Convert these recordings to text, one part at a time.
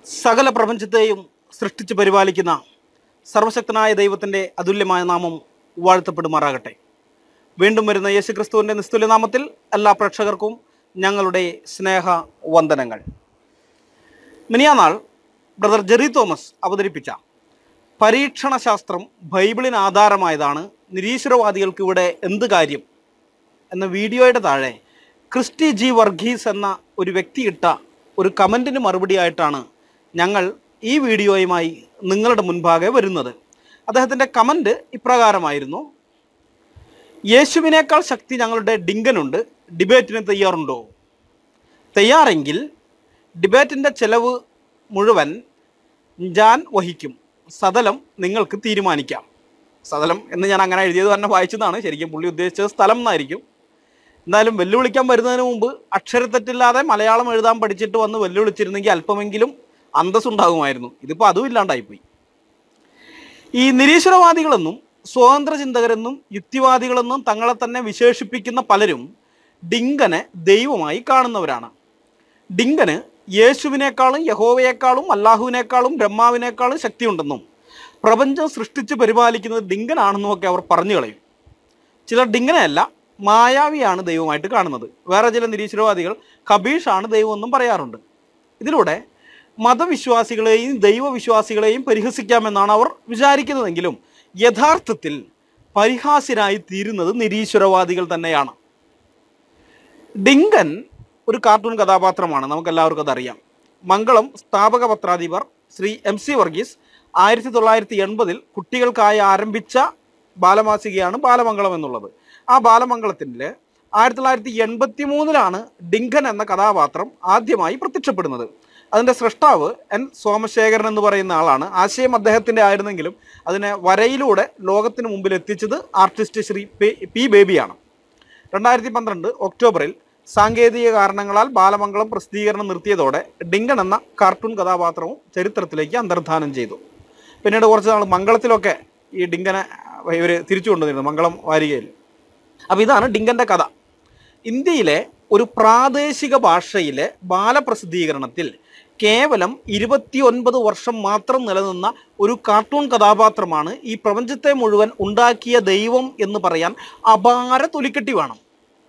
സകല പ്രപഞ്ചത്തെയും സൃഷ്ടിച്ച് പരിപാലിക്കുന്ന സർവശക്തനായ ദൈവത്തിൻ്റെ അതുല്യമായ നാമം വാഴ്ത്തപ്പെടുമാറാകട്ടെ വീണ്ടും വരുന്ന യേശുക്രിസ്തുവിൻ്റെ നിസ്തുല്യ നാമത്തിൽ എല്ലാ പ്രേക്ഷകർക്കും ഞങ്ങളുടെ സ്നേഹ വന്ദനങ്ങൾ മിനിയാനാൾ ബ്രദർ ജെറി തോമസ് അവതരിപ്പിച്ച പരീക്ഷണശാസ്ത്രം ബൈബിളിന് ആധാരമായതാണ് നിരീശ്വരവാദികൾക്ക് ഇവിടെ എന്ത് കാര്യം എന്ന വീഡിയോയുടെ താഴെ ക്രിസ്റ്റി ജി വർഗീസ് എന്ന ഒരു വ്യക്തി ഇട്ട ഒരു കമൻറ്റിന് മറുപടിയായിട്ടാണ് ഞങ്ങൾ ഈ വീഡിയോയുമായി നിങ്ങളുടെ മുൻപാകെ വരുന്നത് അദ്ദേഹത്തിൻ്റെ കമൻറ്റ് ഇപ്രകാരമായിരുന്നു യേശുവിനേക്കാൾ ശക്തി ഞങ്ങളുടെ ഡിങ്കനുണ്ട് ഡിബേറ്റിന് തയ്യാറുണ്ടോ തയ്യാറെങ്കിൽ ഡിബേറ്റിൻ്റെ ചെലവ് മുഴുവൻ ഞാൻ വഹിക്കും സദലം നിങ്ങൾക്ക് തീരുമാനിക്കാം സദലം എന്ന് ഞാൻ അങ്ങനെ എഴുതിയത് തന്നെ വായിച്ചതാണ് ശരിക്കും പുള്ളി ഉദ്ദേശിച്ചത് സ്ഥലം എന്നായിരിക്കും എന്തായാലും വെല്ലുവിളിക്കാൻ വരുന്നതിന് മുമ്പ് അക്ഷരത്തെറ്റില്ലാതെ മലയാളം എഴുതാൻ പഠിച്ചിട്ട് വന്ന് വെല്ലുവിളിച്ചിരുന്നെങ്കിൽ അല്പമെങ്കിലും അന്തസ്സുണ്ടാകുമായിരുന്നു ഇതിപ്പോൾ അതും ഇല്ലാണ്ടായിപ്പോയി ഈ നിരീശ്വരവാദികളെന്നും സ്വതന്ത്ര ചിന്തകരെന്നും യുക്തിവാദികളെന്നും തങ്ങളെ തന്നെ വിശേഷിപ്പിക്കുന്ന പലരും ഡിങ്കനെ ദൈവമായി കാണുന്നവരാണ് ഡിങ്കന് യേശുവിനേക്കാളും യഹോവയേക്കാളും അല്ലാഹുവിനേക്കാളും ബ്രഹ്മാവിനേക്കാളും ശക്തിയുണ്ടെന്നും പ്രപഞ്ചം സൃഷ്ടിച്ച് പരിപാലിക്കുന്നത് ഡിങ്കനാണെന്നും ഒക്കെ അവർ പറഞ്ഞു കളയും ചിലർ ഡിങ്കനെയല്ല മായാവിയാണ് ദൈവമായിട്ട് കാണുന്നത് വേറെ ചില നിരീശ്വരവാദികൾ കബീഷാണ് ദൈവമെന്നും പറയാറുണ്ട് ഇതിലൂടെ മതവിശ്വാസികളെയും ദൈവവിശ്വാസികളെയും പരിഹസിക്കാമെന്നാണ് അവർ വിചാരിക്കുന്നതെങ്കിലും യഥാർത്ഥത്തിൽ പരിഹാസ്യരായി തീരുന്നത് നിരീശ്വരവാദികൾ തന്നെയാണ് ഡിങ്കൻ ഒരു കാർട്ടൂൺ കഥാപാത്രമാണ് നമുക്കെല്ലാവർക്കും അതറിയാം മംഗളം സ്ഥാപക പത്രാധിപർ ശ്രീ എം സി വർഗീസ് ആയിരത്തി തൊള്ളായിരത്തി എൺപതിൽ കുട്ടികൾക്കായി ആരംഭിച്ച ബാലമാസികയാണ് ബാലമംഗളം എന്നുള്ളത് ആ ബാലമംഗളത്തിൻ്റെ ആയിരത്തി തൊള്ളായിരത്തി എൺപത്തി മൂന്നിലാണ് ഡിങ്കൻ എന്ന കഥാപാത്രം ആദ്യമായി പ്രത്യക്ഷപ്പെടുന്നത് അതിൻ്റെ സൃഷ്ടാവ് എൻ സോമശേഖരൻ എന്ന് പറയുന്ന ആളാണ് ആശയം അദ്ദേഹത്തിൻ്റെ ആയിരുന്നെങ്കിലും അതിനെ വരയിലൂടെ ലോകത്തിന് മുമ്പിൽ എത്തിച്ചത് ആർട്ടിസ്റ്റ് ശ്രീ പി- പി ബേബിയാണ് രണ്ടായിരത്തി പന്ത്രണ്ട് ഒക്ടോബറിൽ സാങ്കേതിക കാരണങ്ങളാൽ ബാലമംഗളം പ്രസിദ്ധീകരണം നിർത്തിയതോടെ ഡിങ്കൺ എന്ന കാർട്ടൂൺ കഥാപാത്രവും ചരിത്രത്തിലേക്ക് അന്തർധാനം ചെയ്തു പിന്നീട് കുറച്ച് നാൾ മംഗളത്തിലൊക്കെ ഈ ഡിങ്കനെ ഇവർ തിരിച്ചു കൊണ്ടുവന്നിരുന്നു മംഗളം വാരികയിൽ അപ്പോൾ ഇതാണ് ഡിങ്കൻ്റെ കഥ ഇന്ത്യയിലെ ഒരു പ്രാദേശിക ഭാഷയിലെ ബാലപ്രസിദ്ധീകരണത്തിൽ കേവലം ഇരുപത്തിയൊൻപത് വർഷം മാത്രം നിലനിന്ന ഒരു കാർട്ടൂൺ കഥാപാത്രമാണ് ഈ പ്രപഞ്ചത്തെ മുഴുവൻ ഉണ്ടാക്കിയ ദൈവം എന്ന് പറയാൻ അപാര തൊലിക്കെട്ടി വേണം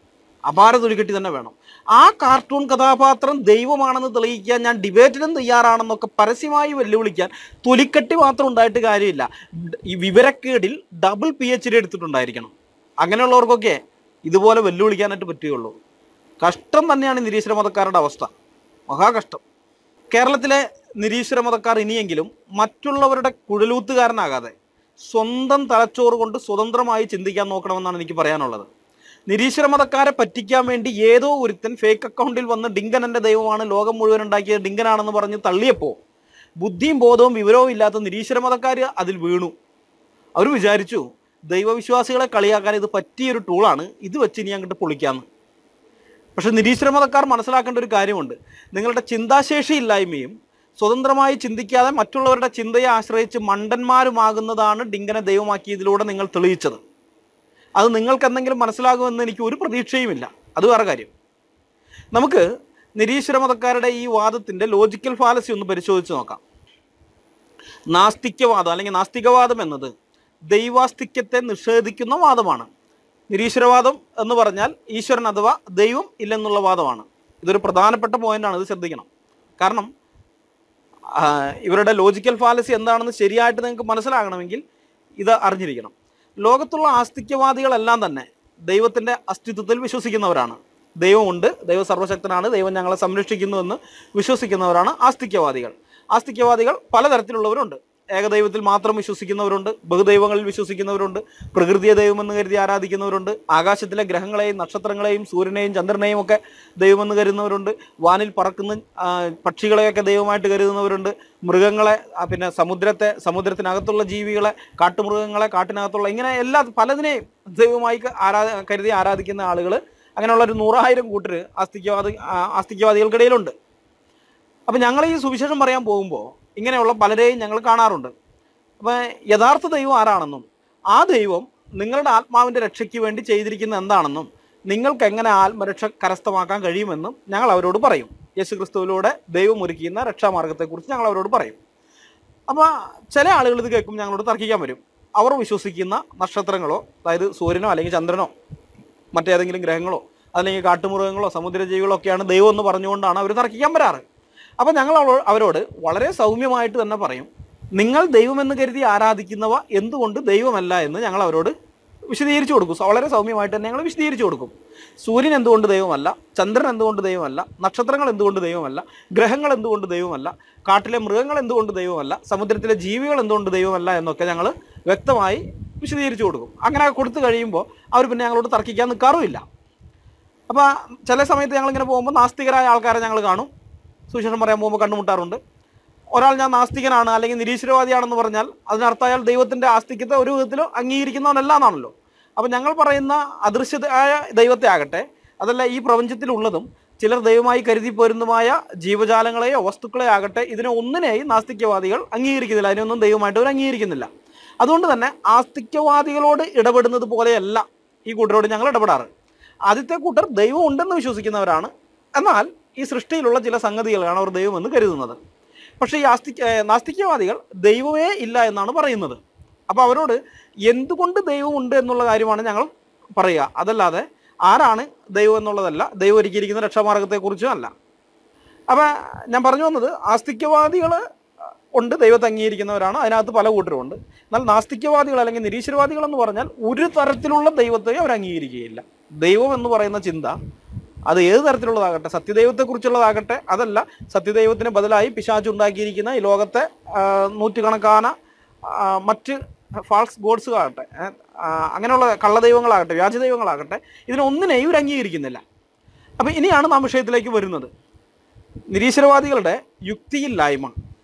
അപാര തൊലിക്കെട്ടി തന്നെ വേണം ആ കാർട്ടൂൺ കഥാപാത്രം ദൈവമാണെന്ന് തെളിയിക്കാൻ ഞാൻ ഡിബേറ്റിനും തയ്യാറാണെന്നൊക്കെ പരസ്യമായി വെല്ലുവിളിക്കാൻ തൊലിക്കെട്ടി മാത്രം ഉണ്ടായിട്ട് കാര്യമില്ല ഡ- ഈ വിവരക്കേടിൽ ഡബിൾ പി എച്ച് ഡി എടുത്തിട്ടുണ്ടായിരിക്കണം അങ്ങനെയുള്ളവർക്കൊക്കെ ഇതുപോലെ വെല്ലുവിളിക്കാനായിട്ട് പറ്റുകയുള്ളൂ കഷ്ടം തന്നെയാണ് ഈ നിരീശ്വര മതക്കാരുടെ അവസ്ഥ മഹാകഷ്ടം കേരളത്തിലെ നിരീശ്വര മതക്കാർ ഇനിയെങ്കിലും മറ്റുള്ളവരുടെ കുഴലൂത്തുകാരനാകാതെ സ്വന്തം തലച്ചോറ് കൊണ്ട് സ്വതന്ത്രമായി ചിന്തിക്കാൻ നോക്കണമെന്നാണ് എനിക്ക് പറയാനുള്ളത് നിരീശ്വര മതക്കാരെ പറ്റിക്കാൻ വേണ്ടി ഏതോ ഒരുത്തൻ ഫേക്ക് അക്കൗണ്ടിൽ വന്ന് ഡിങ്കൻ എൻ്റെ ദൈവമാണ് ലോകം മുഴുവൻ ഉണ്ടാക്കിയത് ഡിങ്കനാണെന്ന് പറഞ്ഞ് തള്ളിയപ്പോൾ ബുദ്ധിയും ബോധവും വിവരവും ഇല്ലാത്ത നിരീശ്വര മതക്കാർ അതിൽ വീണു അവർ വിചാരിച്ചു ദൈവവിശ്വാസികളെ കളിയാക്കാൻ ഇത് പറ്റിയൊരു ടൂളാണ് ഇത് വെച്ച് ഇനി അങ്ങോട്ട് പൊളിക്കാമെന്ന് പക്ഷെ നിരീശ്വര മതക്കാർ മനസ്സിലാക്കേണ്ട ഒരു കാര്യമുണ്ട് നിങ്ങളുടെ ചിന്താശേഷി ഇല്ലായ്മയും സ്വതന്ത്രമായി ചിന്തിക്കാതെ മറ്റുള്ളവരുടെ ചിന്തയെ ആശ്രയിച്ച് മണ്ടന്മാരുമാകുന്നതാണ് ഡിങ്കനെ ദൈവമാക്കിയതിലൂടെ നിങ്ങൾ തെളിയിച്ചത് അത് നിങ്ങൾക്ക് എന്തെങ്കിലും മനസ്സിലാകുമെന്ന് എനിക്ക് ഒരു പ്രതീക്ഷയുമില്ല അത് വേറെ കാര്യം നമുക്ക് നിരീശ്വര മതക്കാരുടെ ഈ വാദത്തിൻ്റെ ലോജിക്കൽ ഫാലസി ഒന്ന് പരിശോധിച്ച് നോക്കാം നാസ്തിക്യവാദം അല്ലെങ്കിൽ നാസ്തികവാദം എന്നത് ദൈവാസ്തിക്യത്തെ നിഷേധിക്കുന്ന വാദമാണ് നിരീശ്വരവാദം എന്ന് പറഞ്ഞാൽ ഈശ്വരൻ അഥവാ ദൈവം ഇല്ലെന്നുള്ള വാദമാണ് ഇതൊരു പ്രധാനപ്പെട്ട പോയിന്റാണ് ഇത് ശ്രദ്ധിക്കണം കാരണം ആ, ഇവരുടെ ലോജിക്കൽ ഫാലസി എന്താണെന്ന് ശരിയായിട്ട് നിങ്ങൾക്ക് മനസ്സിലാകണമെങ്കിൽ ഇത് അറിഞ്ഞിരിക്കണം ലോകത്തുള്ള ആസ്തിക്യവാദികളെല്ലാം തന്നെ ദൈവത്തിൻ്റെ അസ്തിത്വത്തിൽ വിശ്വസിക്കുന്നവരാണ് ദൈവമുണ്ട് ദൈവം സർവശക്തനാണ് ദൈവം ഞങ്ങളെ സംരക്ഷിക്കുന്നുവെന്ന് വിശ്വസിക്കുന്നവരാണ് ആസ്തിക്യവാദികൾ ആസ്തിക്യവാദികൾ പലതരത്തിലുള്ളവരുണ്ട് ഏകദൈവത്തിൽ മാത്രം വിശ്വസിക്കുന്നവരുണ്ട് ബഹുദൈവങ്ങളിൽ വിശ്വസിക്കുന്നവരുണ്ട് പ്രകൃതിയെ ദൈവമെന്ന് കരുതി ആരാധിക്കുന്നവരുണ്ട് ആകാശത്തിലെ ഗ്രഹങ്ങളെയും നക്ഷത്രങ്ങളെയും സൂര്യനെയും ചന്ദ്രനെയും ഒക്കെ ദൈവമെന്ന് കരുതുന്നവരുണ്ട് വാനിൽ പറക്കുന്ന ആ, പക്ഷികളെയൊക്കെ ദൈവമായിട്ട് കരുതുന്നവരുണ്ട് മൃഗങ്ങളെ ആ, പിന്നെ സമുദ്രത്തെ സമുദ്രത്തിനകത്തുള്ള ജീവികളെ കാട്ടുമൃഗങ്ങളെ കാട്ടിനകത്തുള്ള ഇങ്ങനെ എല്ലാ പലതിനെയും ദൈവമായി ക- ആരാ കരുതി ആരാധിക്കുന്ന ആളുകൾ അങ്ങനെയുള്ള ഒരു നൂറായിരം കൂട്ടർ ആസ്തിക്യവാദി ആ, ആസ്തിക്യവാദികൾക്കിടയിലുണ്ട് അപ്പം ഞങ്ങൾ ഈ സുവിശേഷം പറയാൻ പോകുമ്പോൾ ഇങ്ങനെയുള്ള പലരെയും ഞങ്ങൾ കാണാറുണ്ട് അപ്പം യഥാർത്ഥ ദൈവം ആരാണെന്നും ആ ദൈവം നിങ്ങളുടെ ആത്മാവിൻ്റെ രക്ഷയ്ക്ക് വേണ്ടി ചെയ്തിരിക്കുന്ന എന്താണെന്നും നിങ്ങൾക്ക് എങ്ങനെ ആത്മരക്ഷ കരസ്ഥമാക്കാൻ കഴിയുമെന്നും ഞങ്ങൾ അവരോട് പറയും യേശു ക്രിസ്തുവിലൂടെ ദൈവം ഒരുക്കിയുന്ന രക്ഷാമാർഗത്തെക്കുറിച്ച് ഞങ്ങൾ അവരോട് പറയും അപ്പോൾ ചില ആളുകൾ ഇത് കേൾക്കുമ്പോൾ ഞങ്ങളോട് തർക്കിക്കാൻ വരും അവർ വിശ്വസിക്കുന്ന നക്ഷത്രങ്ങളോ അതായത് സൂര്യനോ അല്ലെങ്കിൽ ചന്ദ്രനോ മറ്റേതെങ്കിലും ഗ്രഹങ്ങളോ അല്ലെങ്കിൽ കാട്ടുമൃഗങ്ങളോ സമുദ്രജീവികളോ ഒക്കെയാണ് ദൈവം എന്ന് പറഞ്ഞുകൊണ്ടാണ് അവർ തർക്കിക്കാൻ വരാറ് അപ്പോൾ ഞങ്ങൾ അവ- അവരോട് വളരെ സൗമ്യമായിട്ട് തന്നെ പറയും നിങ്ങൾ ദൈവമെന്ന് കരുതി ആരാധിക്കുന്നവ എന്തുകൊണ്ട് ദൈവമല്ല എന്ന് ഞങ്ങൾ അവരോട് വിശദീകരിച്ചു കൊടുക്കും സോ, വളരെ സൗമ്യമായിട്ട് തന്നെ ഞങ്ങൾ വിശദീകരിച്ചു കൊടുക്കും സൂര്യൻ എന്തുകൊണ്ട് ദൈവമല്ല ചന്ദ്രൻ എന്തുകൊണ്ട് ദൈവമല്ല നക്ഷത്രങ്ങൾ എന്തുകൊണ്ട് ദൈവമല്ല ഗ്രഹങ്ങൾ എന്തുകൊണ്ട് ദൈവമല്ല കാട്ടിലെ മൃഗങ്ങൾ എന്തുകൊണ്ട് ദൈവമല്ല സമുദ്രത്തിലെ ജീവികൾ എന്തുകൊണ്ട് ദൈവമല്ല എന്നൊക്കെ ഞങ്ങൾ വ്യക്തമായി വിശദീകരിച്ചു കൊടുക്കും അങ്ങനെ കൊടുത്തു കഴിയുമ്പോൾ അവർ പിന്നെ ഞങ്ങളോട് തർക്കിക്കാൻ നിൽക്കാറുമില്ല അപ്പോൾ ചില സമയത്ത് ഞങ്ങളിങ്ങനെ പോകുമ്പോൾ നാസ്തികരായ ആൾക്കാരെ ഞങ്ങൾ കാണും സുവിശേഷം പറയാൻ പോകുമ്പോൾ കണ്ടുമുട്ടാറുണ്ട് ഒരാൾ ഞാൻ നാസ്തികനാണ് അല്ലെങ്കിൽ നിരീശ്വരവാദിയാണെന്ന് പറഞ്ഞാൽ അതിനർത്ഥം അയാൾ ദൈവത്തിൻ്റെ ആസ്തിക്യത്തെ ഒരു വിധത്തിലും അംഗീകരിക്കുന്നവനല്ല എന്നാണല്ലോ അപ്പോൾ ഞങ്ങൾ പറയുന്ന അദൃശ്യതായ ദൈവത്തെ ആകട്ടെ അതല്ല ഈ പ്രപഞ്ചത്തിലുള്ളതും ചിലർ ദൈവമായി കരുതി പോരുന്നതുമായ ജീവജാലങ്ങളെയോ വസ്തുക്കളെയോ ആകട്ടെ ഇതിനെ ഒന്നിനെയും നാസ്തിക്യവാദികൾ അംഗീകരിക്കുന്നില്ല അതിനൊന്നും ദൈവമായിട്ട് അവർ അംഗീകരിക്കുന്നില്ല അതുകൊണ്ട് തന്നെ ആസ്തിക്യവാദികളോട് ഇടപെടുന്നത് പോലെയല്ല ഈ കൂട്ടരോട് ഞങ്ങൾ ഇടപെടാറ് ആദ്യത്തെ കൂട്ടർ ദൈവം ഉണ്ടെന്ന് വിശ്വസിക്കുന്നവരാണ് എന്നാൽ ഈ സൃഷ്ടിയിലുള്ള ചില സംഗതികളാണ് അവർ ദൈവമെന്ന് കരുതുന്നത് പക്ഷേ ഈ ആസ്തിക്യ ഏർ നാസ്തിക്യവാദികൾ ദൈവമേ ഇല്ല എന്നാണ് പറയുന്നത് അപ്പോൾ അവരോട് എന്തുകൊണ്ട് ദൈവമുണ്ട് എന്നുള്ള കാര്യമാണ് ഞങ്ങൾ പറയുക അതല്ലാതെ ആരാണ് ദൈവം എന്നുള്ളതല്ല ദൈവം ഒരുക്കിയിരിക്കുന്ന രക്ഷാമാർഗത്തെക്കുറിച്ചും അല്ല അപ്പം ഞാൻ പറഞ്ഞു വന്നത് ആസ്തിക്യവാദികൾ ഉണ്ട് ദൈവത്തെ അംഗീകരിക്കുന്നവരാണ് അതിനകത്ത് പല കൂട്ടരുമുണ്ട് എന്നാൽ നാസ്തിക്യവാദികൾ അല്ലെങ്കിൽ നിരീശ്വരവാദികൾ എന്ന് പറഞ്ഞാൽ ഒരു തരത്തിലുള്ള ദൈവത്തെയും അവർ അംഗീകരിക്കുകയില്ല ദൈവം എന്ന് പറയുന്ന ചിന്ത അത് ഏത് തരത്തിലുള്ളതാകട്ടെ സത്യദൈവത്തെക്കുറിച്ചുള്ളതാകട്ടെ അതല്ല സത്യദൈവത്തിന് ബദലായി പിശാച് ഉണ്ടാക്കിയിരിക്കുന്ന ഈ ലോകത്തെ ആ, നൂറ്റുകണക്കാന ആ, മറ്റ് ഫാൾസ് ഗോഡ്സുകളാകട്ടെ ഏ, ആ, അങ്ങനെയുള്ള കള്ളദൈവങ്ങളാകട്ടെ വ്യാജദൈവങ്ങളാകട്ടെ ഇതിനൊന്നിനെയും ഇവർ അംഗീകരിക്കുന്നില്ല അപ്പം ഇനിയാണ് നാം വിഷയത്തിലേക്ക് വരുന്നത് നിരീശ്വരവാദികളുടെ യുക്തിയില്ലായ്മ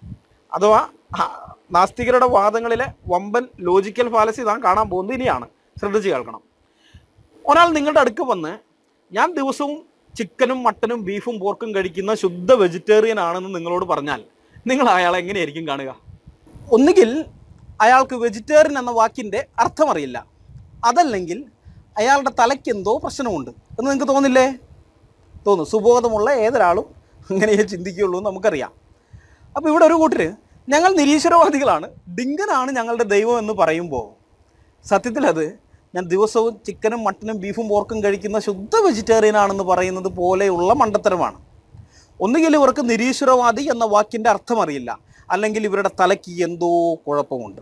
അഥവാ ആ, നാസ്തികരുടെ വാദങ്ങളിലെ വമ്പൻ ലോജിക്കൽ ഫാലസി നാം കാണാൻ പോകുന്നത് ഇനിയാണ് ശ്രദ്ധിച്ച് കേൾക്കണം ഒരാൾ നിങ്ങളുടെ അടുക്ക് വന്ന് ഞാൻ ദിവസവും ചിക്കനും മട്ടനും ബീഫും പോർക്കും കഴിക്കുന്ന ശുദ്ധ വെജിറ്റേറിയൻ ആണെന്ന് നിങ്ങളോട് പറഞ്ഞാൽ നിങ്ങൾ അയാളെ എങ്ങനെയായിരിക്കും കാണുക ഒന്നുകിൽ അയാൾക്ക് വെജിറ്റേറിയൻ എന്ന വാക്കിൻ്റെ അർത്ഥമറിയില്ല അതല്ലെങ്കിൽ അയാളുടെ തലയ്ക്ക് എന്തോ പ്രശ്നമുണ്ട് എന്ന് നിങ്ങൾക്ക് തോന്നില്ലേ തോന്നും സുബോധമുള്ള ഏതൊരാളും അങ്ങനെയേ ചിന്തിക്കുകയുള്ളൂ എന്ന് നമുക്കറിയാം അപ്പോൾ ഇവിടെ ഒരു കൂട്ടർ ഞങ്ങൾ നിരീശ്വരവാദികളാണ് ഡിങ്കനാണ് ഞങ്ങളുടെ ദൈവം എന്ന് പറയുമ്പോൾ സത്യത്തിൽ അത് ഞാൻ ദിവസവും ചിക്കനും മട്ടനും ബീഫും പോർക്കും കഴിക്കുന്ന ശുദ്ധ വെജിറ്റേറിയൻ ആണെന്ന് പറയുന്നത് പോലെയുള്ള മണ്ടത്തരമാണ് ഒന്നുകിൽ ഇവർക്ക് നിരീശ്വരവാദി എന്ന വാക്കിൻ്റെ അർത്ഥം അറിയില്ല അല്ലെങ്കിൽ ഇവരുടെ തലയ്ക്ക് എന്തോ കുഴപ്പമുണ്ട്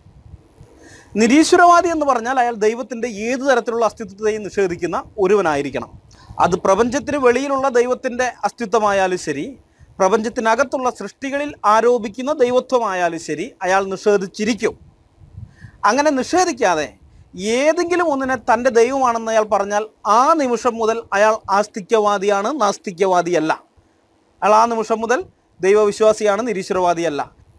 നിരീശ്വരവാദി എന്ന് പറഞ്ഞാൽ അയാൾ ദൈവത്തിൻ്റെ ഏത് തരത്തിലുള്ള അസ്തിത്വത്തെയും നിഷേധിക്കുന്ന ഒരുവനായിരിക്കണം അത് പ്രപഞ്ചത്തിന് വെളിയിലുള്ള ദൈവത്തിൻ്റെ അസ്തിത്വമായാലും ശരി പ്രപഞ്ചത്തിനകത്തുള്ള സൃഷ്ടികളിൽ ആരോപിക്കുന്ന ദൈവത്വമായാലും ശരി അയാൾ നിഷേധിച്ചിരിക്കും അങ്ങനെ നിഷേധിക്കാതെ ഏതെങ്കിലും ഒന്നിനെ തൻ്റെ ദൈവമാണെന്ന് അയാൾ പറഞ്ഞാൽ ആ നിമിഷം മുതൽ അയാൾ ആസ്തിക്യവാദിയാണ് നാസ്തിക്യവാദിയല്ല അയാൾ ആ നിമിഷം മുതൽ ദൈവവിശ്വാസിയാണ് നിരീശ്വരവാദിയല്ല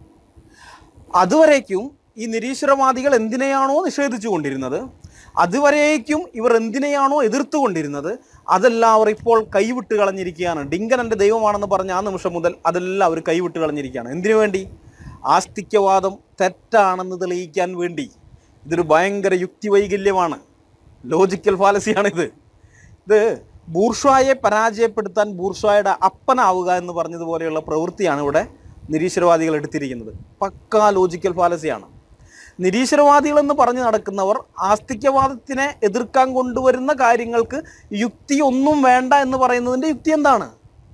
അതുവരേക്കും ഈ നിരീശ്വരവാദികൾ എന്തിനെയാണോ നിഷേധിച്ചു കൊണ്ടിരുന്നത് അതുവരേക്കും ഇവർ എന്തിനെയാണോ എതിർത്തുകൊണ്ടിരുന്നത് അതെല്ലാം അവർ ഇപ്പോൾ കൈവിട്ട് കളഞ്ഞിരിക്കുകയാണ് ഡിങ്കൻ എൻ്റെ ദൈവമാണെന്ന് പറഞ്ഞ ആ നിമിഷം മുതൽ അതെല്ലാം അവർ കൈവിട്ട് കളഞ്ഞിരിക്കുകയാണ് എന്തിനു വേണ്ടി ആസ്തിക്യവാദം തെറ്റാണെന്ന് തെളിയിക്കാൻ വേണ്ടി ഇതൊരു ഭയങ്കര യുക്തിവൈകല്യമാണ് ലോജിക്കൽ ഫാലസിയാണിത് ഇത് ബൂർഷ്വായെ പരാജയപ്പെടുത്താൻ ബൂർഷ്വായുടെ അപ്പനാവുക എന്ന് പറഞ്ഞതുപോലെയുള്ള പ്രവൃത്തിയാണ് ഇവിടെ നിരീശ്വരവാദികൾ എടുത്തിരിക്കുന്നത് പക്കാ ലോജിക്കൽ ഫാലസിയാണ് നിരീശ്വരവാദികൾ എന്ന് പറഞ്ഞു നടക്കുന്നവർ ആസ്തിക്യവാദത്തിനെ എതിർക്കാൻ കൊണ്ടുവരുന്ന കാര്യങ്ങൾക്ക് യുക്തി ഒന്നും വേണ്ട എന്ന് പറയുന്നതിൻ്റെ യുക്തി എന്താണ്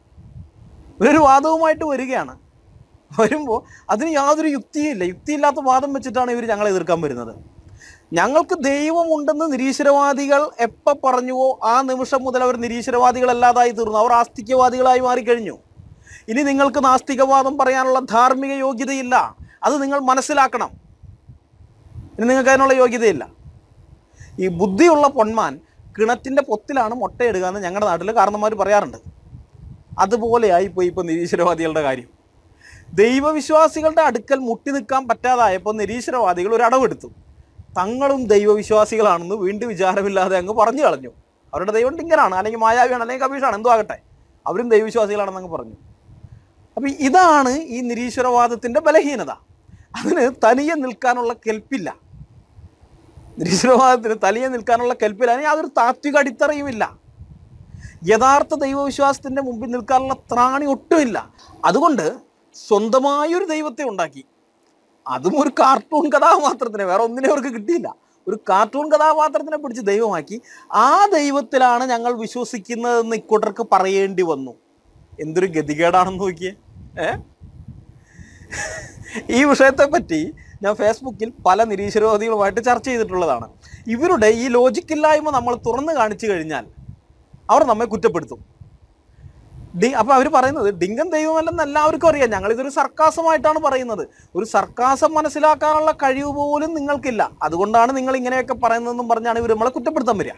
ഒരു വാദവുമായിട്ട് വരികയാണ് വരുമ്പോൾ അതിന് യാതൊരു യുക്തിയില്ല യുക്തിയില്ലാത്ത വാദം വെച്ചിട്ടാണ് ഇവർ ഞങ്ങളെ എതിർക്കാൻ വരുന്നത് ഞങ്ങൾക്ക് ദൈവമുണ്ടെന്ന് നിരീശ്വരവാദികൾ എപ്പോൾ പറഞ്ഞുവോ ആ നിമിഷം മുതൽ അവർ നിരീശ്വരവാദികളല്ലാതായി തീർന്നു അവർ ആസ്തിക്യവാദികളായി മാറിക്കഴിഞ്ഞു ഇനി നിങ്ങൾക്ക് നാസ്തികവാദം പറയാനുള്ള ധാർമ്മിക യോഗ്യതയില്ല അത് നിങ്ങൾ മനസ്സിലാക്കണം ഇനി നിങ്ങൾക്ക് അതിനുള്ള യോഗ്യതയില്ല ഈ ബുദ്ധിയുള്ള പൊന്മാൻ കിണറ്റിൻ്റെ പൊത്തിലാണ് മുട്ടയിടുക എന്ന് ഞങ്ങളുടെ നാട്ടിൽ കാരണന്മാർ പറയാറുണ്ട് അതുപോലെയായി പോയി ഇപ്പോൾ നിരീശ്വരവാദികളുടെ കാര്യം ദൈവവിശ്വാസികളുടെ അടുക്കൽ മുട്ടി നിൽക്കാൻ പറ്റാതായപ്പോൾ നിരീശ്വരവാദികൾ ഒരു അടവെടുത്തു തങ്ങളും ദൈവവിശ്വാസികളാണെന്ന് വീണ്ടും വിചാരമില്ലാതെ അങ്ങ് പറഞ്ഞു കളഞ്ഞു അവരുടെ ദൈവം ടിങ്കറാണ് അല്ലെങ്കിൽ മായാവിയാണ് അല്ലെങ്കിൽ കബീഷാണ് എന്തോ ആകട്ടെ അവരും ദൈവവിശ്വാസികളാണെന്ന് അങ്ങ് പറഞ്ഞു അപ്പം ഇതാണ് ഈ നിരീശ്വരവാദത്തിൻ്റെ ബലഹീനത അതിന് തനിയെ നിൽക്കാനുള്ള കെൽപ്പില്ല നിരീശ്വരവാദത്തിന് തനിയെ നിൽക്കാനുള്ള കെൽപ്പില്ല അതിന് യാതൊരു താത്വിക അടിത്തറയുമില്ല യഥാർത്ഥ ദൈവവിശ്വാസത്തിൻ്റെ മുമ്പിൽ നിൽക്കാനുള്ള ത്രാണി ഒട്ടുമില്ല അതുകൊണ്ട് സ്വന്തമായൊരു ദൈവത്തെ ഉണ്ടാക്കി അതും ഒരു കാർട്ടൂൺ കഥാപാത്രത്തിനെ വേറെ ഒന്നിനെ അവർക്ക് കിട്ടിയില്ല ഒരു കാർട്ടൂൺ കഥാപാത്രത്തിനെ പിടിച്ച് ദൈവമാക്കി ആ ദൈവത്തിലാണ് ഞങ്ങൾ വിശ്വസിക്കുന്നതെന്ന് ഇക്കൂട്ടർക്ക് പറയേണ്ടി വന്നു എന്തൊരു ഗതികേടാണെന്ന് നോക്കിയേ ഏ ഈ വിഷയത്തെ പറ്റി ഞാൻ ഫേസ്ബുക്കിൽ പല നിരീശ്വരവാദികളുമായിട്ട് ചർച്ച ചെയ്തിട്ടുള്ളതാണ് ഇവരുടെ ഈ ലോജിക്കില്ലായ്മ നമ്മൾ തുറന്നു കാണിച്ചു കഴിഞ്ഞാൽ അവർ നമ്മെ കുറ്റപ്പെടുത്തും ഡി അപ്പോൾ അവർ പറയുന്നത് ഡിങ്കൻ ദൈവമല്ലെന്ന് എല്ലാവർക്കും അറിയാം ഞങ്ങൾ ഇതൊരു സർക്കാസമായിട്ടാണ് പറയുന്നത് ഒരു സർക്കാസം മനസ്സിലാക്കാനുള്ള കഴിവ് പോലും നിങ്ങൾക്കില്ല അതുകൊണ്ടാണ് നിങ്ങൾ ഇങ്ങനെയൊക്കെ പറയുന്നതെന്നും പറഞ്ഞാണ് ഇവർ നമ്മളെ കുറ്റപ്പെടുത്താൻ വരിക